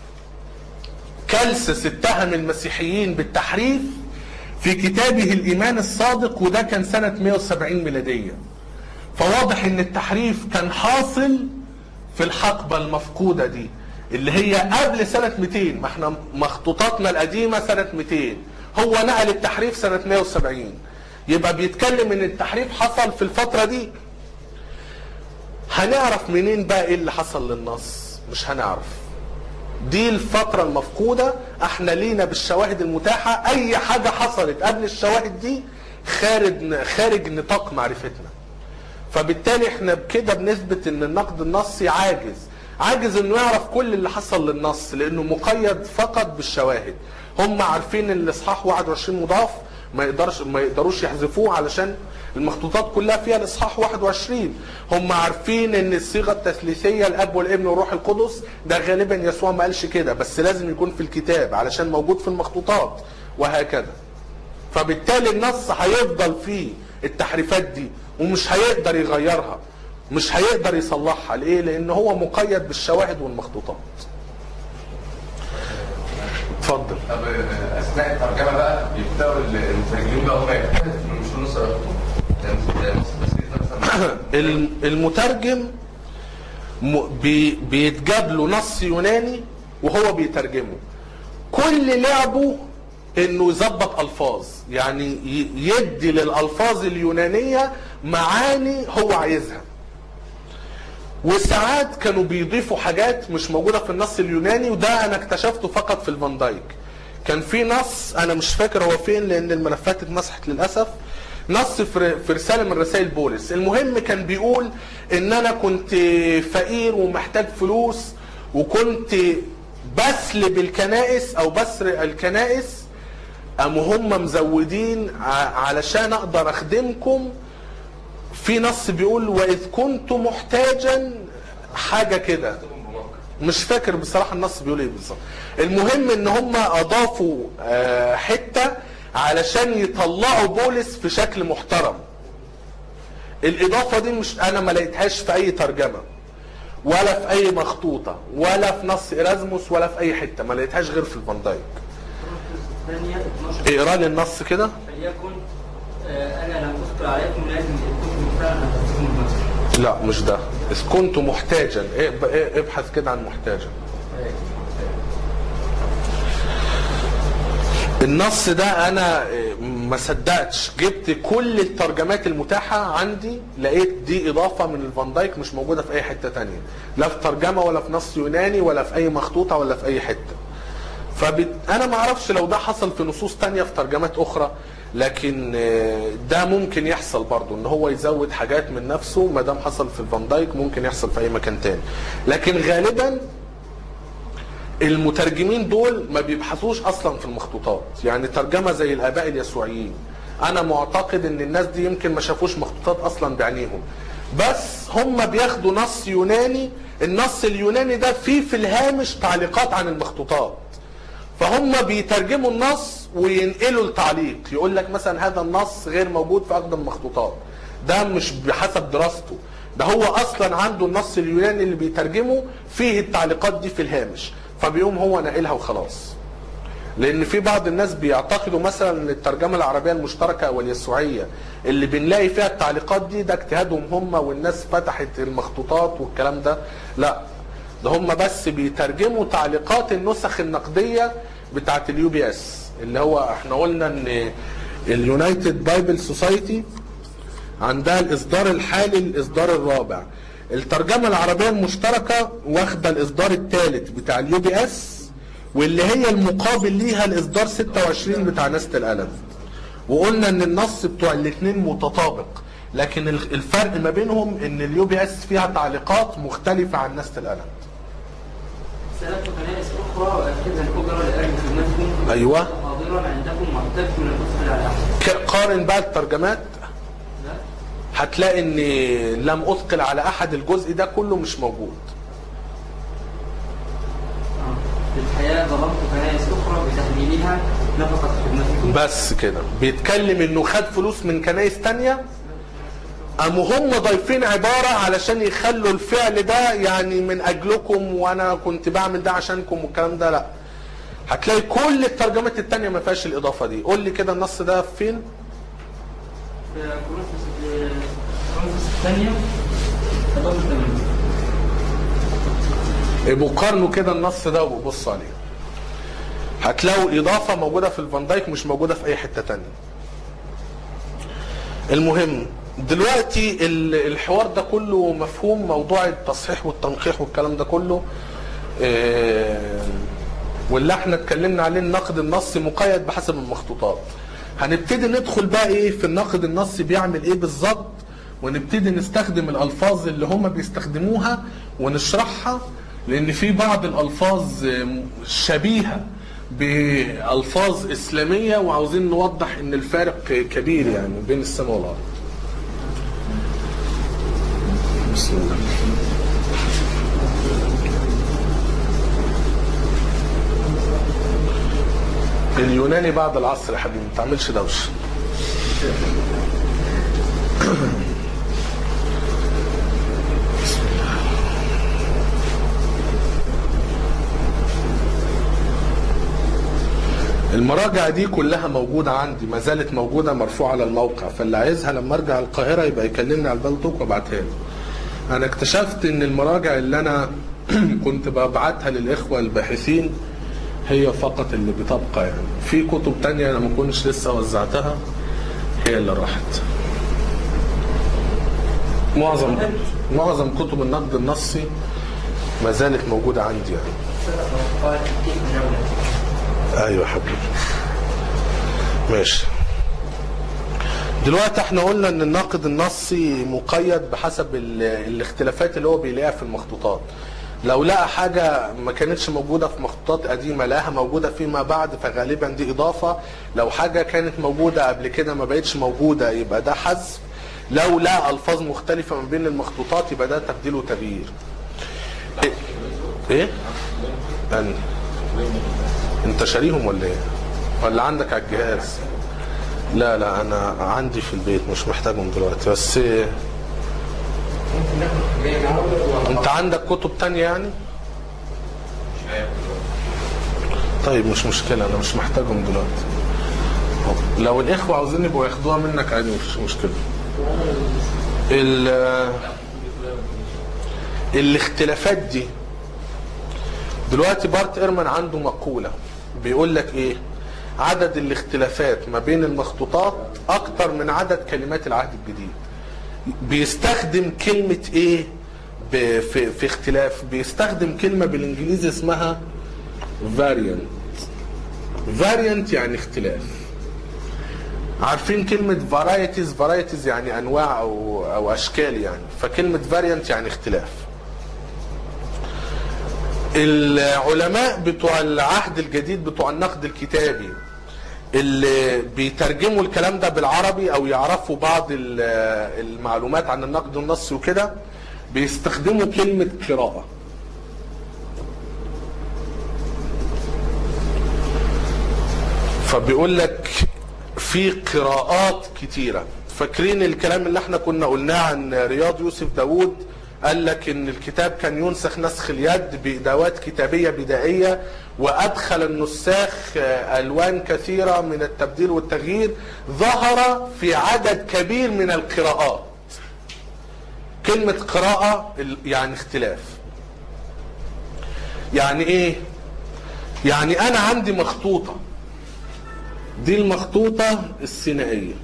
كالسس اتهم المسيحيين بالتحريف في كتابه الإيمان الصادق وده كان سنة 170 ميلادية فواضح ان التحريف كان حاصل في الحقبة المفقودة دي اللي هي قبل سنة 200 ما احنا مخطوطاتنا القديمة سنة 200 هو نقل التحريف سنة 170 يبقى بيتكلم ان التحريف حصل في الفترة دي هنعرف منين بقى ايه اللي حصل للنص مش هنعرف دي الفترة المفقودة احنا لينا بالشواهد المتاحة اي حاجة حصلت قبل الشواهد دي خارج خارج نطاق معرفتنا فبالتالي احنا بكده بنثبت ان النقد النصي عاجز عاجز انه يعرف كل اللي حصل للنص لانه مقيد فقط بالشواهد هم عارفين ان الاصحاح 21 مضاف ما يقدرش ما يقدروش يحذفوه علشان المخطوطات كلها فيها الاصحاح 21 هم عارفين ان الصيغه التثليثيه الاب والابن والروح القدس ده غالبا يسوع ما قالش كده بس لازم يكون في الكتاب علشان موجود في المخطوطات وهكذا فبالتالي النص هيفضل فيه التحريفات دي ومش هيقدر يغيرها مش هيقدر يصلحها ليه لان هو مقيد بالشواهد والمخطوطات اتفضل طب آه، اثناء الترجمه بقى بيبداوا المترجمين بقى هم يكتبوا مش النص يكتبوا يعني نص التسجيل مثلا الم- المترجم م- بي- بيتجاب له نص يوناني وهو بيترجمه كل لعبه انه يظبط الفاظ يعني ي- يدي للالفاظ اليونانيه معاني هو عايزها وساعات كانوا بيضيفوا حاجات مش موجوده في النص اليوناني وده انا اكتشفته فقط في الفان دايك كان في نص انا مش فاكر هو فين لان الملفات اتمسحت للاسف نص في في رساله من رسائل بولس المهم كان بيقول ان انا كنت فقير ومحتاج فلوس وكنت بسلب الكنائس او بسرق الكنائس قاموا هم مزودين ع- علشان اقدر اخدمكم في نص بيقول واذ كنت محتاجا حاجه كده مش فاكر بصراحه النص بيقول ايه بالظبط المهم ان هم اضافوا آه، حته علشان يطلعوا بولس في شكل محترم الاضافه دي مش انا ما لقيتهاش في اي ترجمه ولا في اي مخطوطه ولا في نص ايرازموس ولا في اي حته ما لقيتهاش غير في الفان دايك الثانية 12 اقرا لي النص كده فليكن آه، انا لم اثقل عليكم لازم كنتم فعلا انفسكم بنفسكم لا مش ده اذ كنت محتاجا إيه- إيه- ابحث كده عن محتاجا النص ده انا إيه، ما صدقتش جبت كل الترجمات المتاحه عندي لقيت دي اضافه من الفان دايك مش موجوده في اي حته تانية لا في ترجمه ولا في نص يوناني ولا في اي مخطوطه ولا في اي حته فبت... انا ما اعرفش لو ده حصل في نصوص تانية في ترجمات اخرى لكن آه، ده ممكن يحصل برضه ان هو يزود حاجات من نفسه ما دام حصل في الفان دايك ممكن يحصل في اي مكان تاني لكن غالبا المترجمين دول ما بيبحثوش اصلا في المخطوطات يعني ترجمه زي الاباء اليسوعيين انا معتقد ان الناس دي يمكن ما شافوش مخطوطات اصلا بعينيهم بس هم بياخدوا نص يوناني النص اليوناني ده فيه في الهامش تعليقات عن المخطوطات فهم بيترجموا النص وينقلوا التعليق يقول لك مثلا هذا النص غير موجود في اقدم المخطوطات ده مش بحسب دراسته ده هو اصلا عنده النص اليوناني اللي بيترجمه فيه التعليقات دي في الهامش فبيقوم هو ناقلها وخلاص لان في بعض الناس بيعتقدوا مثلا ان الترجمه العربيه المشتركه او اليسوعيه اللي بنلاقي فيها التعليقات دي ده اجتهادهم هم والناس فتحت المخطوطات والكلام ده لا ده هم بس بيترجموا تعليقات النسخ النقديه بتاعت اليو بي اس اللي هو احنا قلنا ان اليونايتد بايبل سوسايتي عندها الاصدار الحالي الاصدار الرابع الترجمه العربيه المشتركه واخده الاصدار الثالث بتاع اليو بي اس واللي هي المقابل ليها الاصدار 26 بتاع نست القلم وقلنا ان النص بتوع الاثنين متطابق لكن ال- الفرق ما بينهم ان اليو بي اس فيها تعليقات مختلفه عن نست القلم سألت كنائس أخرى وأكد أن أجر لأجل خدمتكم أيوة. حاضرا عندكم معتد من الفصل على أحد ك- قارن بقى الترجمات لا هتلاقي ان لم اثقل على احد الجزء ده كله مش موجود آه. في الحياة ظلمت كنائس أخرى بتحميلها نفقة خدمتكم بس كده بيتكلم انه خد فلوس من كنايس تانية قاموا هم ضايفين عبارة علشان يخلوا الفعل ده يعني من اجلكم وانا كنت بعمل ده عشانكم والكلام ده لا هتلاقي كل الترجمات التانية ما فيهاش الاضافة دي قول لي كده النص ده فين في كورنثوس في كورنثوس الثانية 11 ابقوا قارنوا كده النص ده وبصوا عليه هتلاقوا الاضافه موجوده في الفان دايك مش موجوده في اي حته تانية المهم دلوقتي ال- الحوار ده كله مفهوم موضوع التصحيح والتنقيح والكلام ده كله آه، واللي احنا اتكلمنا عليه النقد النصي مقيد بحسب المخطوطات هنبتدي ندخل بقى ايه في النقد النصي بيعمل ايه بالظبط ونبتدي نستخدم الالفاظ اللي هم بيستخدموها ونشرحها لان في بعض الالفاظ آه، شبيهه بالفاظ اسلاميه وعاوزين نوضح ان الفارق كبير يعني بين السماء والارض بسم الله اليوناني بعد العصر يا حبيبي ما تعملش دوشه المراجع دي كلها موجودة عندي ما زالت موجودة مرفوعة على الموقع فاللي عايزها لما ارجع القاهرة يبقى يكلمني على البلتوك وابعتها له انا اكتشفت ان المراجع اللي انا كنت ببعتها للاخوة الباحثين هي فقط اللي بتبقى يعني في كتب تانية انا ما كنتش لسه وزعتها هي اللي راحت معظم معظم كتب النقد النصي ما زالت موجودة عندي يعني ايوه يا حبيبي ماشي دلوقتي احنا قلنا ان الناقد النصي مقيد بحسب ال- الاختلافات اللي هو بيلاقيها في المخطوطات لو لقى حاجة ما كانتش موجودة في مخطوطات قديمة لقاها موجودة فيما بعد فغالبا دي إضافة لو حاجة كانت موجودة قبل كده ما بقتش موجودة يبقى ده حذف لو لقى ألفاظ مختلفة ما بين المخطوطات يبقى ده تبديل وتغيير ايه؟ ايه؟ أنهي؟ انت شاريهم ولا ايه ولا عندك على الجهاز لا لا انا عندي في البيت مش محتاجهم دلوقتي بس انت عندك كتب تانية يعني طيب مش مشكلة انا مش محتاجهم دلوقتي لو الاخوة عاوزين يبقوا ياخدوها منك عادي مش مشكلة ال الاختلافات دي دلوقتي بارت ايرمان عنده مقولة بيقول لك ايه عدد الاختلافات ما بين المخطوطات اكتر من عدد كلمات العهد الجديد بيستخدم كلمة ايه ب- في, في اختلاف بيستخدم كلمة بالانجليزي اسمها variant variant يعني اختلاف عارفين كلمة varieties varieties يعني انواع او او اشكال يعني فكلمة variant يعني اختلاف العلماء بتوع العهد الجديد بتوع النقد الكتابي اللي بيترجموا الكلام ده بالعربي او يعرفوا بعض ال- المعلومات عن النقد النصي وكده بيستخدموا كلمة قراءة فبيقول لك في قراءات كتيرة فاكرين الكلام اللي احنا كنا قلناه عن رياض يوسف داوود قال لك ان الكتاب كان ينسخ نسخ اليد بادوات كتابيه بدائيه وادخل النساخ آه، الوان كثيره من التبديل والتغيير ظهر في عدد كبير من القراءات كلمه قراءه ال- يعني اختلاف يعني ايه يعني انا عندي مخطوطه دي المخطوطة السينائية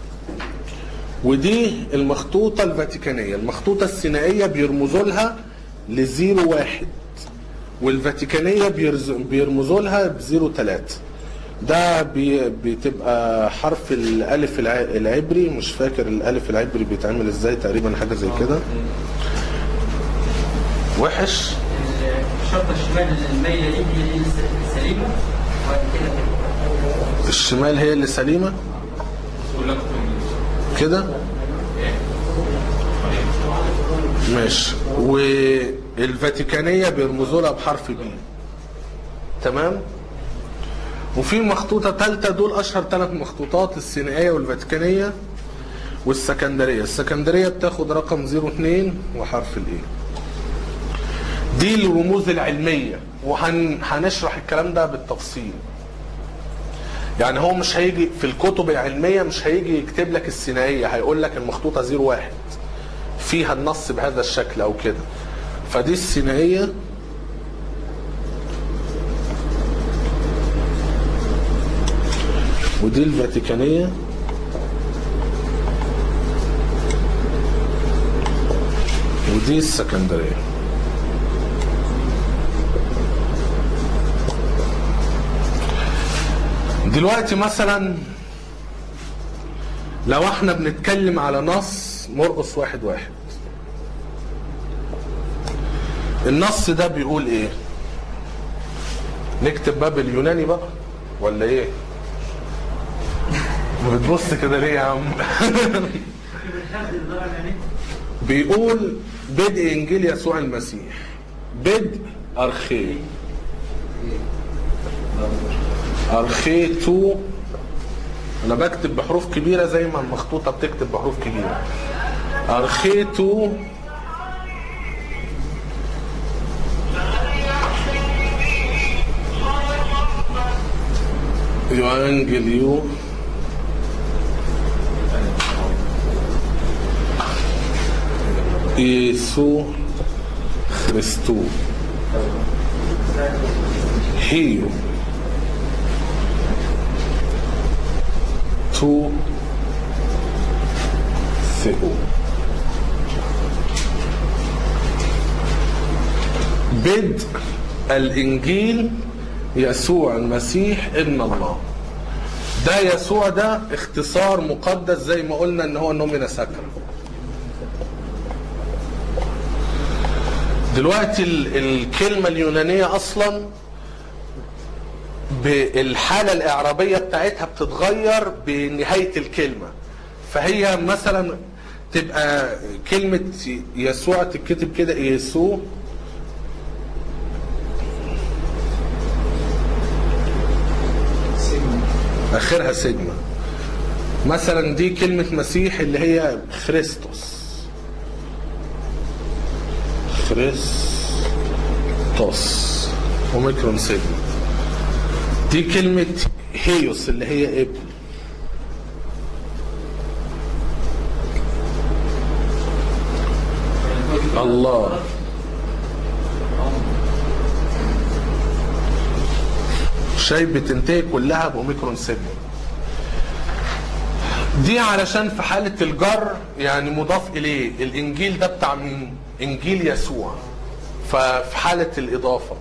ودي المخطوطة الفاتيكانية المخطوطة السينائية بيرمزوا لها لزيرو واحد والفاتيكانية بيرز- بيرمزوا لها بزيرو تلاتة ده بي بتبقى حرف الألف الع- العبري مش فاكر الألف العبري بيتعمل ازاي تقريبا حاجة زي كده وحش الشرطه الشمال المايله دي هي دي السليمه وبعد كده كده الشمال هي اللي سليمة كده ماشي والفاتيكانية بيرمزوا لها بحرف بي تمام وفي مخطوطة ثالثة دول أشهر ثلاث مخطوطات السينائية والفاتيكانية والسكندرية السكندرية بتاخد رقم 02 وحرف الايه دي الرموز العلمية وهنشرح الكلام ده بالتفصيل يعني هو مش هيجي في الكتب العلمية مش هيجي يكتب لك السينائية هيقول لك المخطوطة 01 فيها النص بهذا الشكل أو كده فدي السينائية ودي الفاتيكانية ودي السكندرية دلوقتي مثلا لو احنا بنتكلم على نص مرقص واحد واحد النص ده بيقول ايه نكتب باب اليوناني بقى ولا ايه بتبص كده ليه يا عم بيقول بدء انجيل يسوع المسيح بدء ارخيه ارخيتو انا بكتب بحروف كبيره زي ما المخطوطه بتكتب بحروف كبيره ارخيتو يوانجليو يسوع خريستو هيو تو ثقوا بدء الانجيل يسوع المسيح ابن الله ده يسوع ده اختصار مقدس زي ما قلنا ان هو نومينا ساكرا دلوقتي ال- الكلمة اليونانية اصلا بالحالة الإعرابية بتاعتها بتتغير بنهاية الكلمة فهي مثلا تبقى كلمة يسوع تتكتب كده يسوع آخرها سيجما مثلا دي كلمة مسيح اللي هي خريستوس خريستوس اوميكرون سيجما دي كلمة هيوس اللي هي ابن الله شايف بتنتهي كلها بأوميكرون سيجما دي علشان في حالة الجر يعني مضاف إليه الإنجيل ده بتاع مين؟ إنجيل يسوع ففي حالة الإضافة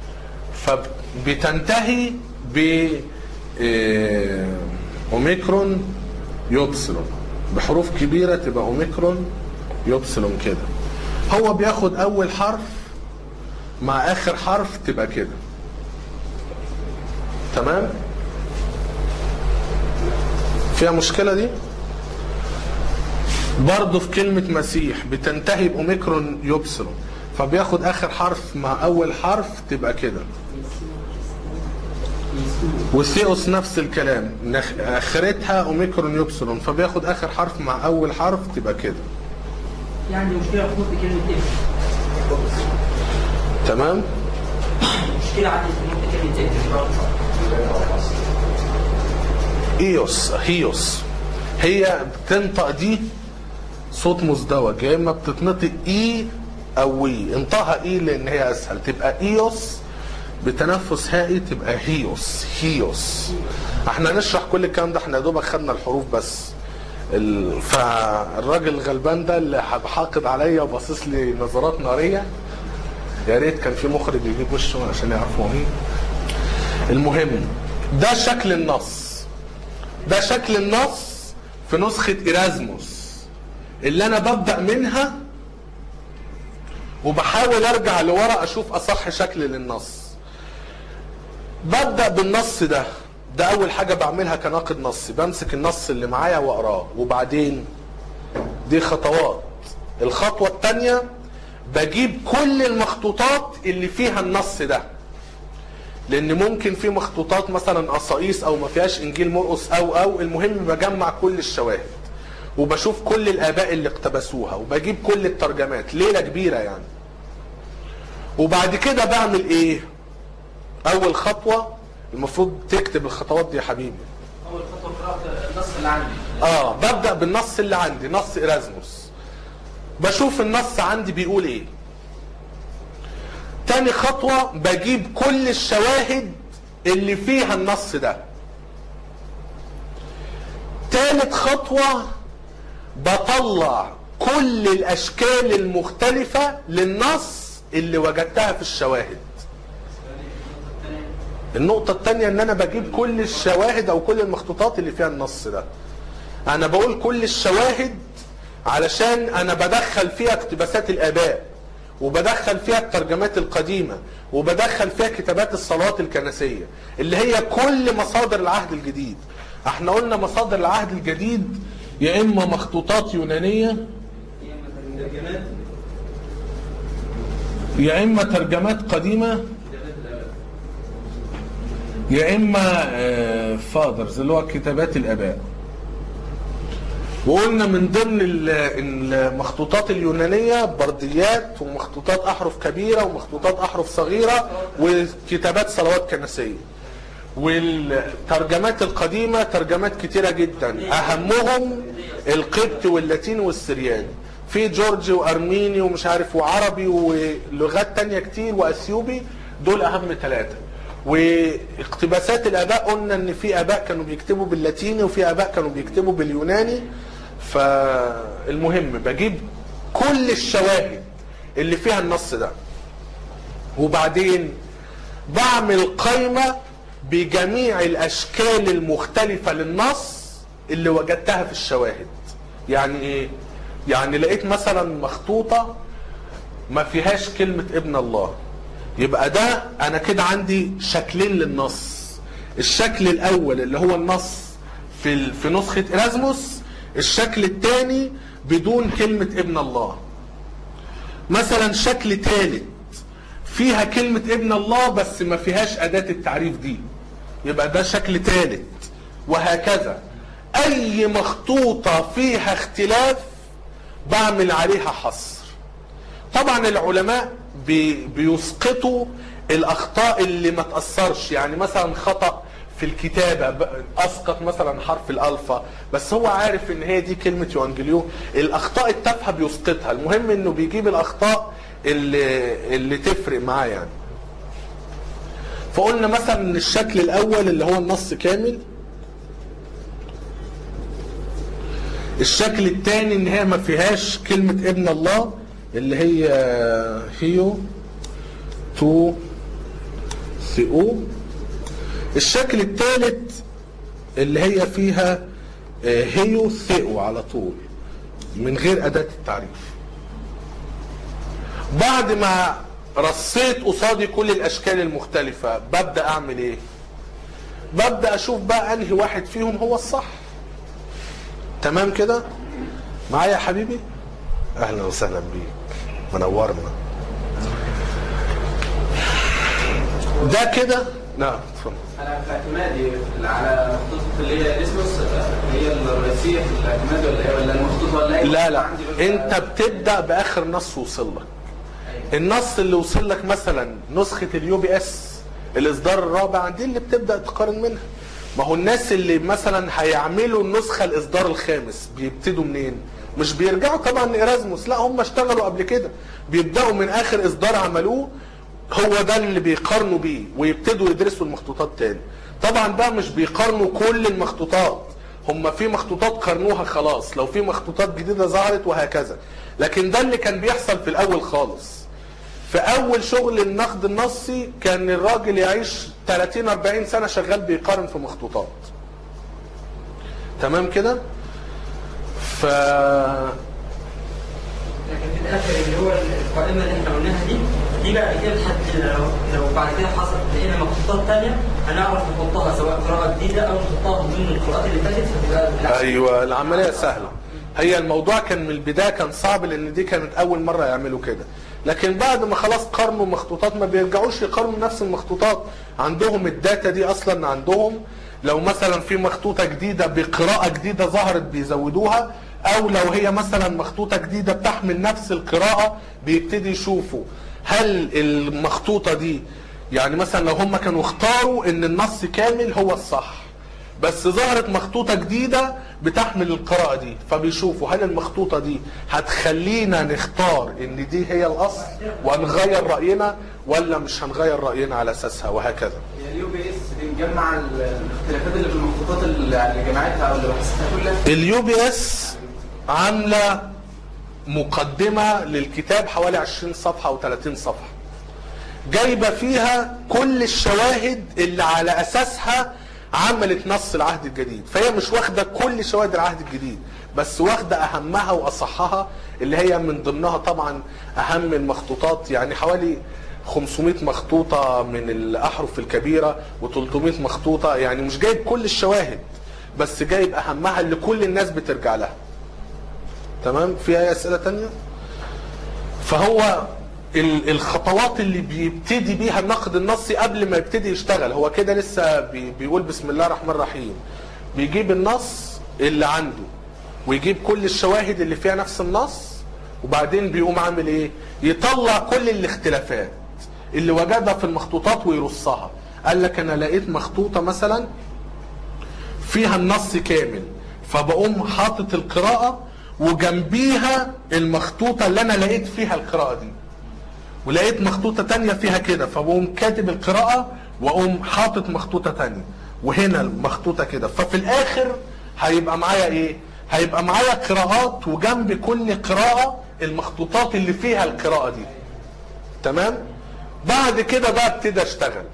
فبتنتهي ب آه، اوميكرون يوبسلون بحروف كبيرة تبقى اوميكرون يوبسلون كده هو بياخد اول حرف مع اخر حرف تبقى كده تمام فيها مشكلة دي برضه في كلمة مسيح بتنتهي بأوميكرون يوبسلون فبياخد آخر حرف مع أول حرف تبقى كده وثيوس نفس الكلام نخ- اخرتها اوميكرون يوبسلون فبياخد اخر حرف مع اول حرف تبقى كده في عندي مشكله في نطق كلمه ايه؟ تمام مشكله عندي في نطق كلمه ايه؟ ايوس هيوس هي بتنطق دي صوت مزدوج يا اما بتتنطق اي او وي انطقها اي لان هي اسهل تبقى ايوس بتنفس هائي تبقى هيوس هيوس احنا نشرح كل الكلام ده احنا يا دوبك خدنا الحروف بس ال... فالراجل الغلبان ده اللي حاقد عليا وباصص لي نظرات ناريه يا ريت كان في مخرج يجيب وشه عشان يعرفوا مين المهم ده شكل النص ده شكل النص في نسخة إيرازموس اللي أنا ببدأ منها وبحاول أرجع لورا أشوف أصح شكل للنص ببدأ بالنص ده ده أول حاجة بعملها كناقد نصي بمسك النص اللي معايا وأقراه وبعدين دي خطوات الخطوة الثانية بجيب كل المخطوطات اللي فيها النص ده لان ممكن في مخطوطات مثلا قصايص او ما فيهاش انجيل مرقس او او المهم بجمع كل الشواهد وبشوف كل الاباء اللي اقتبسوها وبجيب كل الترجمات ليله كبيره يعني وبعد كده بعمل ايه اول خطوه المفروض تكتب الخطوات دي يا حبيبي اول خطوه قراءه النص اللي عندي اه ببدا بالنص اللي عندي نص ايرازموس بشوف النص عندي بيقول ايه تاني خطوة بجيب كل الشواهد اللي فيها النص ده تالت خطوة بطلع كل الاشكال المختلفة للنص اللي وجدتها في الشواهد النقطة التانية ان انا بجيب كل الشواهد او كل المخطوطات اللي فيها النص ده انا بقول كل الشواهد علشان انا بدخل فيها اقتباسات الاباء وبدخل فيها الترجمات القديمة وبدخل فيها كتابات الصلوات الكنسية اللي هي كل مصادر العهد الجديد احنا قلنا مصادر العهد الجديد يا اما مخطوطات يونانية يا اما ترجمات قديمة يا اما فادرز اللي هو كتابات الاباء وقلنا من ضمن المخطوطات اليونانية برديات ومخطوطات أحرف كبيرة ومخطوطات أحرف صغيرة وكتابات صلوات كنسية والترجمات القديمة ترجمات كتيرة جدا أهمهم القبط واللاتيني والسرياني في جورجي وأرميني ومش عارف وعربي ولغات تانية كتير وأثيوبي دول أهم ثلاثة واقتباسات الآباء قلنا إن في آباء كانوا بيكتبوا باللاتيني وفي آباء كانوا بيكتبوا باليوناني فالمهم بجيب كل الشواهد اللي فيها النص ده وبعدين بعمل قائمة بجميع الأشكال المختلفة للنص اللي وجدتها في الشواهد يعني إيه؟ يعني لقيت مثلا مخطوطة ما فيهاش كلمة ابن الله يبقى ده أنا كده عندي شكلين للنص الشكل الأول اللي هو النص في في نسخة إرازموس الشكل الثاني بدون كلمة ابن الله مثلا شكل ثالث فيها كلمة ابن الله بس ما فيهاش أداة التعريف دي يبقى ده شكل ثالث وهكذا أي مخطوطة فيها اختلاف بعمل عليها حصر طبعا العلماء بي بيسقطوا الأخطاء اللي ما تأثرش يعني مثلا خطأ في الكتابة أسقط مثلا حرف الألفا بس هو عارف إن هي دي كلمة يوانجليو الأخطاء التافهة بيسقطها المهم إنه بيجيب الأخطاء اللي, اللي تفرق معاه يعني فقلنا مثلا إن الشكل الأول اللي هو النص كامل الشكل الثاني إن هي ما فيهاش كلمة ابن الله اللي هي هيو تو ثيو الشكل الثالث اللي هي فيها هيو ثيو على طول من غير أداة التعريف بعد ما رصيت قصادي كل الأشكال المختلفة ببدأ أعمل إيه ببدأ أشوف بقى أنهي واحد فيهم هو الصح تمام كده معايا يا حبيبي أهلا وسهلا بيك منورنا ده كده نعم اتفضل انا في اعتمادي على مخطوطه اللي هي الاسمس هي الرئيسيه في الاعتماد ولا ايه ولا المخطوطه ولا ايه لا لا عندي بس- انت بتبدا باخر نص وصل لك النص اللي وصل لك مثلا نسخه اليو بي اس الاصدار الرابع دي اللي بتبدا تقارن منها ما هو الناس اللي مثلا هيعملوا النسخه الاصدار الخامس بيبتدوا منين مش بيرجعوا طبعا لإرازموس لا هم اشتغلوا قبل كده بيبداوا من اخر اصدار عملوه هو ده اللي بيقارنوا بيه ويبتدوا يدرسوا المخطوطات تاني طبعا بقى مش بيقارنوا كل المخطوطات هم في مخطوطات قارنوها خلاص لو في مخطوطات جديدة ظهرت وهكذا لكن ده اللي كان بيحصل في الاول خالص في اول شغل النقد النصي كان الراجل يعيش 30 40 سنة شغال بيقارن في مخطوطات تمام كده ف لكن في الاخر اللي هو القائمه اللي احنا قلناها دي دي بقى كده لحد لو لو بعد كده حصل لقينا مخطوطات ثانيه هنعرف نحطها سواء قراءه جديده او نحطها ضمن القراءات اللي فاتت فتبقى بالعكس. ايوه العمليه سهله هي الموضوع كان من البدايه كان صعب لان دي كانت اول مره يعملوا كده لكن بعد ما خلاص قارنوا مخطوطات ما بيرجعوش يقارنوا نفس المخطوطات عندهم الداتا دي اصلا عندهم لو مثلا في مخطوطه جديده بقراءه جديده ظهرت بيزودوها او لو هي مثلا مخطوطه جديده بتحمل نفس القراءه بيبتدي يشوفوا هل المخطوطه دي يعني مثلا لو هم كانوا اختاروا ان النص كامل هو الصح بس ظهرت مخطوطة جديدة بتحمل القراءة دي فبيشوفوا هل المخطوطة دي هتخلينا نختار ان دي هي الاصل وهنغير رأينا ولا مش هنغير رأينا على اساسها وهكذا يعني اليو بي اس بنجمع ال- الاختلافات اللي في المخطوطات اللي اللي جمعتها او اللي بحثتها كلها اليو بي اس عاملة مقدمة للكتاب حوالي 20 صفحة او 30 صفحة جايبة فيها كل الشواهد اللي على اساسها عملت نص العهد الجديد فهي مش واخدة كل شواهد العهد الجديد بس واخدة اهمها واصحها اللي هي من ضمنها طبعا اهم المخطوطات يعني حوالي 500 مخطوطة من الأحرف الكبيرة و300 مخطوطة يعني مش جايب كل الشواهد بس جايب أهمها اللي كل الناس بترجع لها تمام في أي أسئلة تانية فهو ال- الخطوات اللي بيبتدي بيها النقد النصي قبل ما يبتدي يشتغل هو كده لسه بي- بيقول بسم الله الرحمن الرحيم بيجيب النص اللي عنده ويجيب كل الشواهد اللي فيها نفس النص وبعدين بيقوم عامل ايه يطلع كل الاختلافات اللي وجدها في المخطوطات ويرصها قال لك انا لقيت مخطوطه مثلا فيها النص كامل فبقوم حاطط القراءة وجنبيها المخطوطة اللي أنا لقيت فيها القراءة دي ولقيت مخطوطة تانية فيها كده فبقوم كاتب القراءة وأقوم حاطط مخطوطة تانية وهنا المخطوطة كده ففي الآخر هيبقى معايا إيه؟ هيبقى معايا قراءات وجنب كل قراءة المخطوطات اللي فيها القراءة دي تمام؟ بعد كده بقى ابتدي اشتغل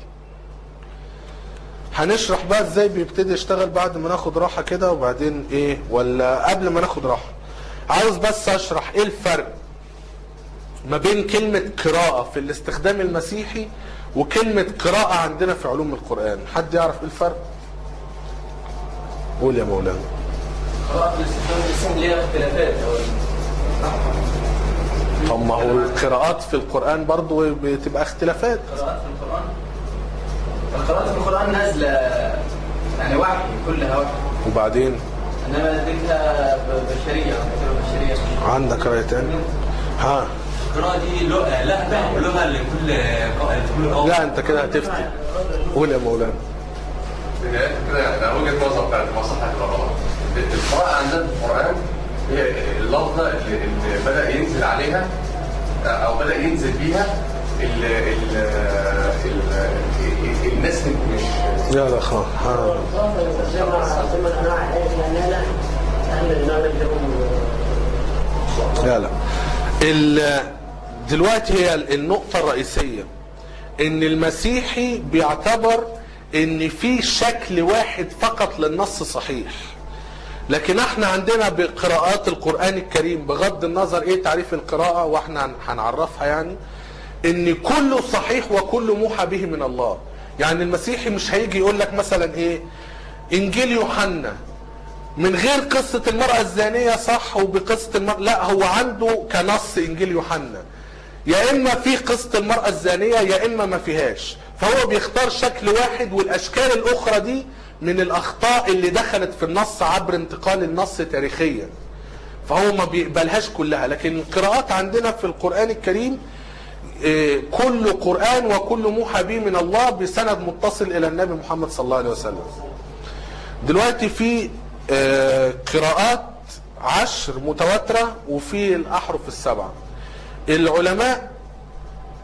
هنشرح بقى ازاي بيبتدي يشتغل بعد ما ناخد راحة كده وبعدين ايه ولا قبل ما ناخد راحة عاوز بس اشرح ايه الفرق ما بين كلمة قراءة في الاستخدام المسيحي وكلمة قراءة عندنا في علوم القرآن حد يعرف ايه الفرق قول يا مولانا قراءة الاستخدام الاسم ليها اختلافات او طب ما هو القراءات في القرآن برضو بتبقى اختلافات القراءات في القرآن القراءات في القرآن نازلة يعني وحي كلها وحي وبعدين انما اديتها بشرية كتابة بشرية عندك رأي تاني ها القراءة دي لغة لهجة ولغة لكل قائد كل قوم لا انت كده هتفتي قول يا مولانا بداية كده يعني أنا وجهة نظر بتاعت مصلحة القراءة القراءة عندنا في القرآن هي اللفظة اللي, اللي بدأ ينزل عليها أو بدأ ينزل بيها ال ال ال الناس مش يا لا خلاص ها جمع ثم انواع لاننا اهل النار لهم لا لا ال- دلوقتي هي النقطة الرئيسية ان المسيحي بيعتبر ان في شكل واحد فقط للنص صحيح لكن احنا عندنا بقراءات القرآن الكريم بغض النظر ايه تعريف القراءة واحنا هن- هنعرفها يعني ان كله صحيح وكله موحى به من الله يعني المسيحي مش هيجي يقول لك مثلا ايه انجيل يوحنا من غير قصة المرأة الزانية صح وبقصة المرأة لا هو عنده كنص انجيل يوحنا يا اما في قصة المرأة الزانية يا اما ما فيهاش فهو بيختار شكل واحد والاشكال الاخرى دي من الاخطاء اللي دخلت في النص عبر انتقال النص تاريخيا فهو ما بيقبلهاش كلها لكن القراءات عندنا في القرآن الكريم إيه، كل قرآن وكل موحى به من الله بسند متصل إلى النبي محمد صلى الله عليه وسلم دلوقتي في آه، قراءات عشر متواترة وفي الأحرف السبعة العلماء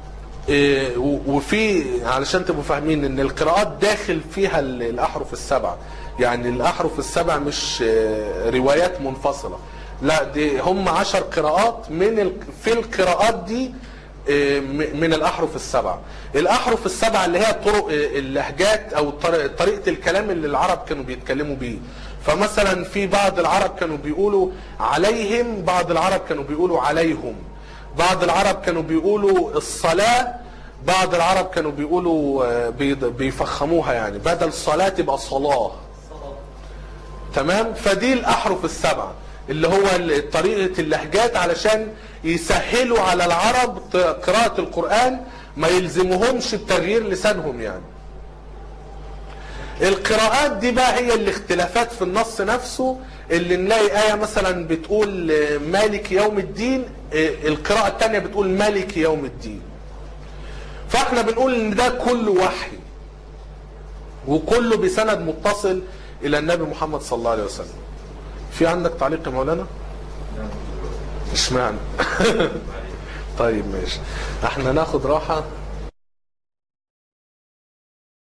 إيه، و- وفي علشان تبقوا فاهمين ان القراءات داخل فيها ال- الاحرف السبع يعني الاحرف السبع مش آه، روايات منفصله لا دي هم عشر قراءات من ال... في القراءات دي آه، م- من الاحرف السبع الاحرف السبع اللي هي طرق آه، اللهجات او طر- طريقه الكلام اللي العرب كانوا بيتكلموا بيه فمثلا في بعض العرب كانوا بيقولوا عليهم بعض العرب كانوا بيقولوا عليهم بعض العرب كانوا بيقولوا الصلاة بعض العرب كانوا بيقولوا آه، بيض- بيفخموها يعني بدل صلاة تبقى صلاة تمام فدي الأحرف السبعة اللي هو ال- طريقة اللهجات علشان يسهلوا على العرب ت- قراءة القرآن ما يلزمهمش بتغيير لسانهم يعني القراءات دي بقى هي الاختلافات في النص نفسه اللي نلاقي آية مثلا بتقول آه، مالك يوم الدين آه، القراءة التانية بتقول مالك يوم الدين فاحنا بنقول ان ده كله وحي وكله بسند متصل الى النبي محمد صلى الله عليه وسلم في عندك تعليق يا مولانا اشمعنى طيب ماشي احنا ناخد راحة